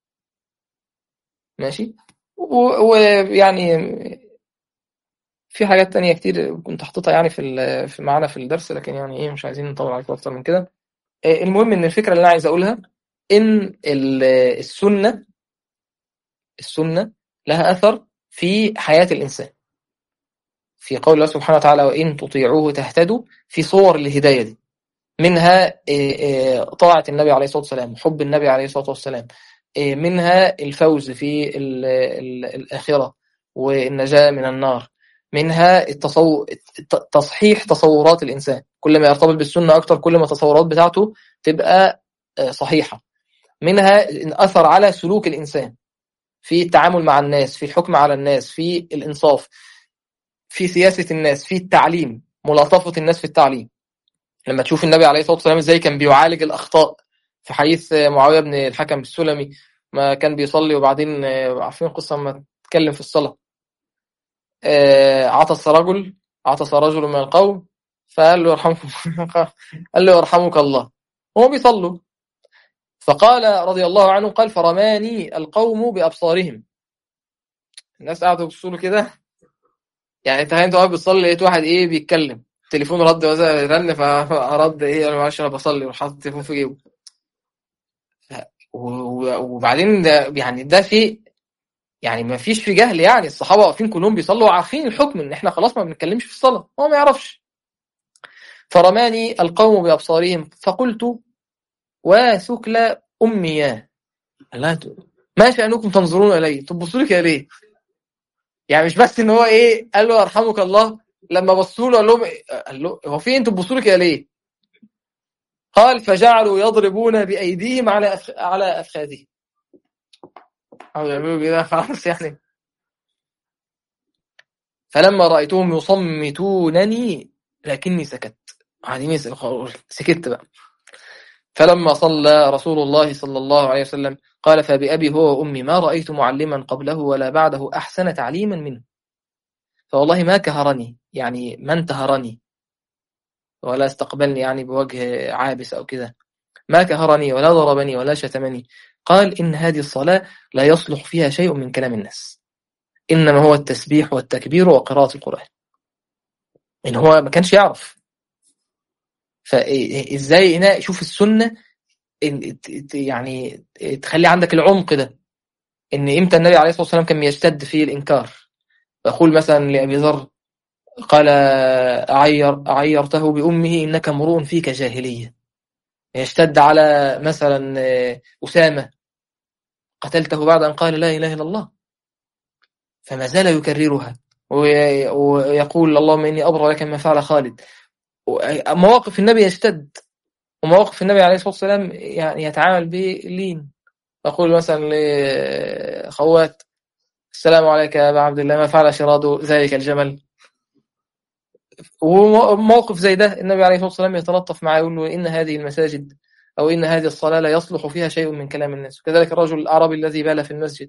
ماشي ويعني في حاجات تانية كتير كنت حاططها يعني في في معانا في الدرس لكن يعني ايه مش عايزين نطول عليكم اكتر من كده المهم ان الفكره اللي انا عايز اقولها ان السنه السنه لها اثر في حياه الانسان في قول الله سبحانه وتعالى وان تطيعوه تهتدوا في صور الهدايه دي منها طاعه النبي عليه الصلاه والسلام حب النبي عليه الصلاه والسلام منها الفوز في الآخرة والنجاة من النار منها التصو... تصحيح تصورات الإنسان كل ما يرتبط بالسنة أكتر كل ما التصورات بتاعته تبقى صحيحة منها أثر على سلوك الإنسان في التعامل مع الناس في الحكم على الناس في الإنصاف في سياسة الناس في التعليم ملاطفة الناس في التعليم لما تشوف النبي عليه الصلاة والسلام ازاي كان بيعالج الأخطاء في حديث معاوية بن الحكم السلمي ما كان بيصلي وبعدين عارفين القصة لما اتكلم في الصلاة عطس رجل عطس رجل من القوم فقال له يرحمك قال له يرحمك الله هو بيصلوا فقال رضي الله عنه قال فرماني القوم بأبصارهم الناس قعدوا يبصوا له كده يعني تخيل انت واقف بتصلي لقيت واحد ايه بيتكلم التليفون رد رن فرد ايه انا معلش انا بصلي وحاطط التليفون في جيبه وبعدين ده يعني ده في يعني ما فيش في جهل يعني الصحابه واقفين كلهم بيصلوا وعارفين الحكم ان احنا خلاص ما بنتكلمش في الصلاه هو ما يعرفش فرماني القوم بابصارهم فقلت وثكل امي لا ما شانكم تنظرون الي تبصوا لي كده ليه يعني مش بس ان هو ايه قال له يرحمك الله لما بصوا له قال لهم قال له هو في انتوا بتبصوا لي كده ليه قال فجعلوا يضربون بأيديهم على أفخ... على أفخاذهم أو يعملوا كده خلاص يعني فلما رأيتهم يصمتونني لكني سكت قاعدين سكت بقى فلما صلى رسول الله صلى الله عليه وسلم قال فبأبي هو وأمي ما رأيت معلما قبله ولا بعده أحسن تعليما منه فوالله ما كهرني يعني ما انتهرني ولا استقبلني يعني بوجه عابس أو كده ما كهرني ولا ضربني ولا شتمني قال إن هذه الصلاة لا يصلح فيها شيء من كلام الناس إنما هو التسبيح والتكبير وقراءة القرآن إن هو ما كانش يعرف فإزاي هنا شوف السنة يعني تخلي عندك العمق ده إن إمتى النبي عليه الصلاة والسلام كان يشتد في الإنكار يقول مثلا لأبي ذر قال أعير أعيرته بأمه إنك امرؤ فيك جاهلية يشتد على مثلا أسامة قتلته بعد أن قال لا إله إلا الله فما زال يكررها ويقول اللهم إني أبرأ لك ما فعل خالد مواقف النبي يشتد ومواقف النبي عليه الصلاة والسلام يعني يتعامل بلين يقول مثلا لخوات السلام عليك يا أبا عبد الله ما فعل شراد ذلك الجمل وموقف زي ده النبي عليه الصلاة والسلام يتلطف معه يقول له إن هذه المساجد أو إن هذه الصلاة لا يصلح فيها شيء من كلام الناس وكذلك الرجل الأعرابي الذي بال في المسجد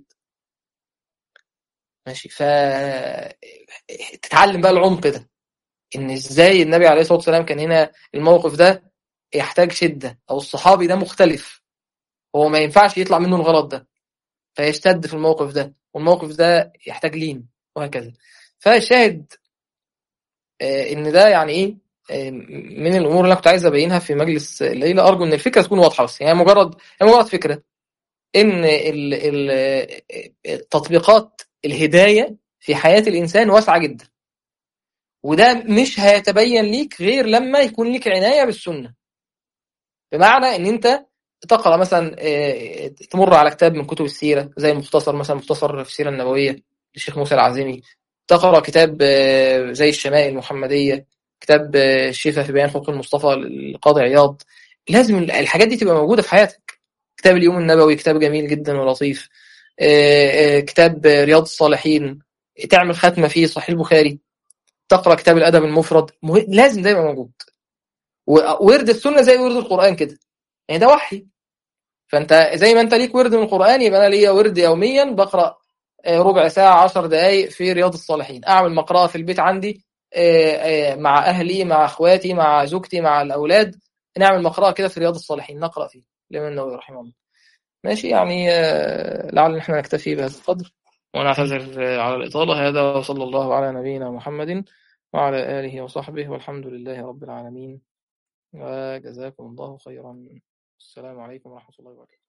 ماشي ف تتعلم بقى العمق ده ان ازاي النبي عليه الصلاه والسلام كان هنا الموقف ده يحتاج شده او الصحابي ده مختلف هو ما ينفعش يطلع منه الغلط ده فيشتد في الموقف ده والموقف ده يحتاج لين وهكذا فالشاهد ان ده يعني ايه من الامور اللي انا كنت عايز ابينها في مجلس الليله ارجو ان الفكره تكون واضحه بس يعني مجرد هي مجرد فكره ان تطبيقات الهدايه في حياه الانسان واسعه جدا وده مش هيتبين ليك غير لما يكون ليك عنايه بالسنه بمعنى ان انت تقرا مثلا تمر على كتاب من كتب السيره زي المختصر مثلا مختصر في السيره النبويه للشيخ موسى العزيمي تقرا كتاب زي الشمائل المحمديه كتاب الشفاء في بيان خلق المصطفى للقاضي عياض لازم الحاجات دي تبقى موجوده في حياتك كتاب اليوم النبوي كتاب جميل جدا ولطيف كتاب رياض الصالحين تعمل ختمه فيه صحيح البخاري تقرا كتاب الادب المفرد لازم ده يبقى موجود وورد السنه زي ورد القران كده يعني ده وحي فانت زي ما انت ليك ورد من القران يبقى انا ليا ورد يوميا بقرا ربع ساعه 10 دقائق في رياض الصالحين اعمل مقرأة في البيت عندي مع اهلي مع اخواتي مع زوجتي مع الاولاد نعمل مقرأة كده في رياض الصالحين نقرا فيه الامام النووي رحمه الله ماشي يعني لعل احنا نكتفي بهذا القدر ونعتذر على الإطالة هذا وصلى الله على نبينا محمد وعلى آله وصحبه والحمد لله رب العالمين وجزاكم الله خيرا السلام عليكم ورحمة الله وبركاته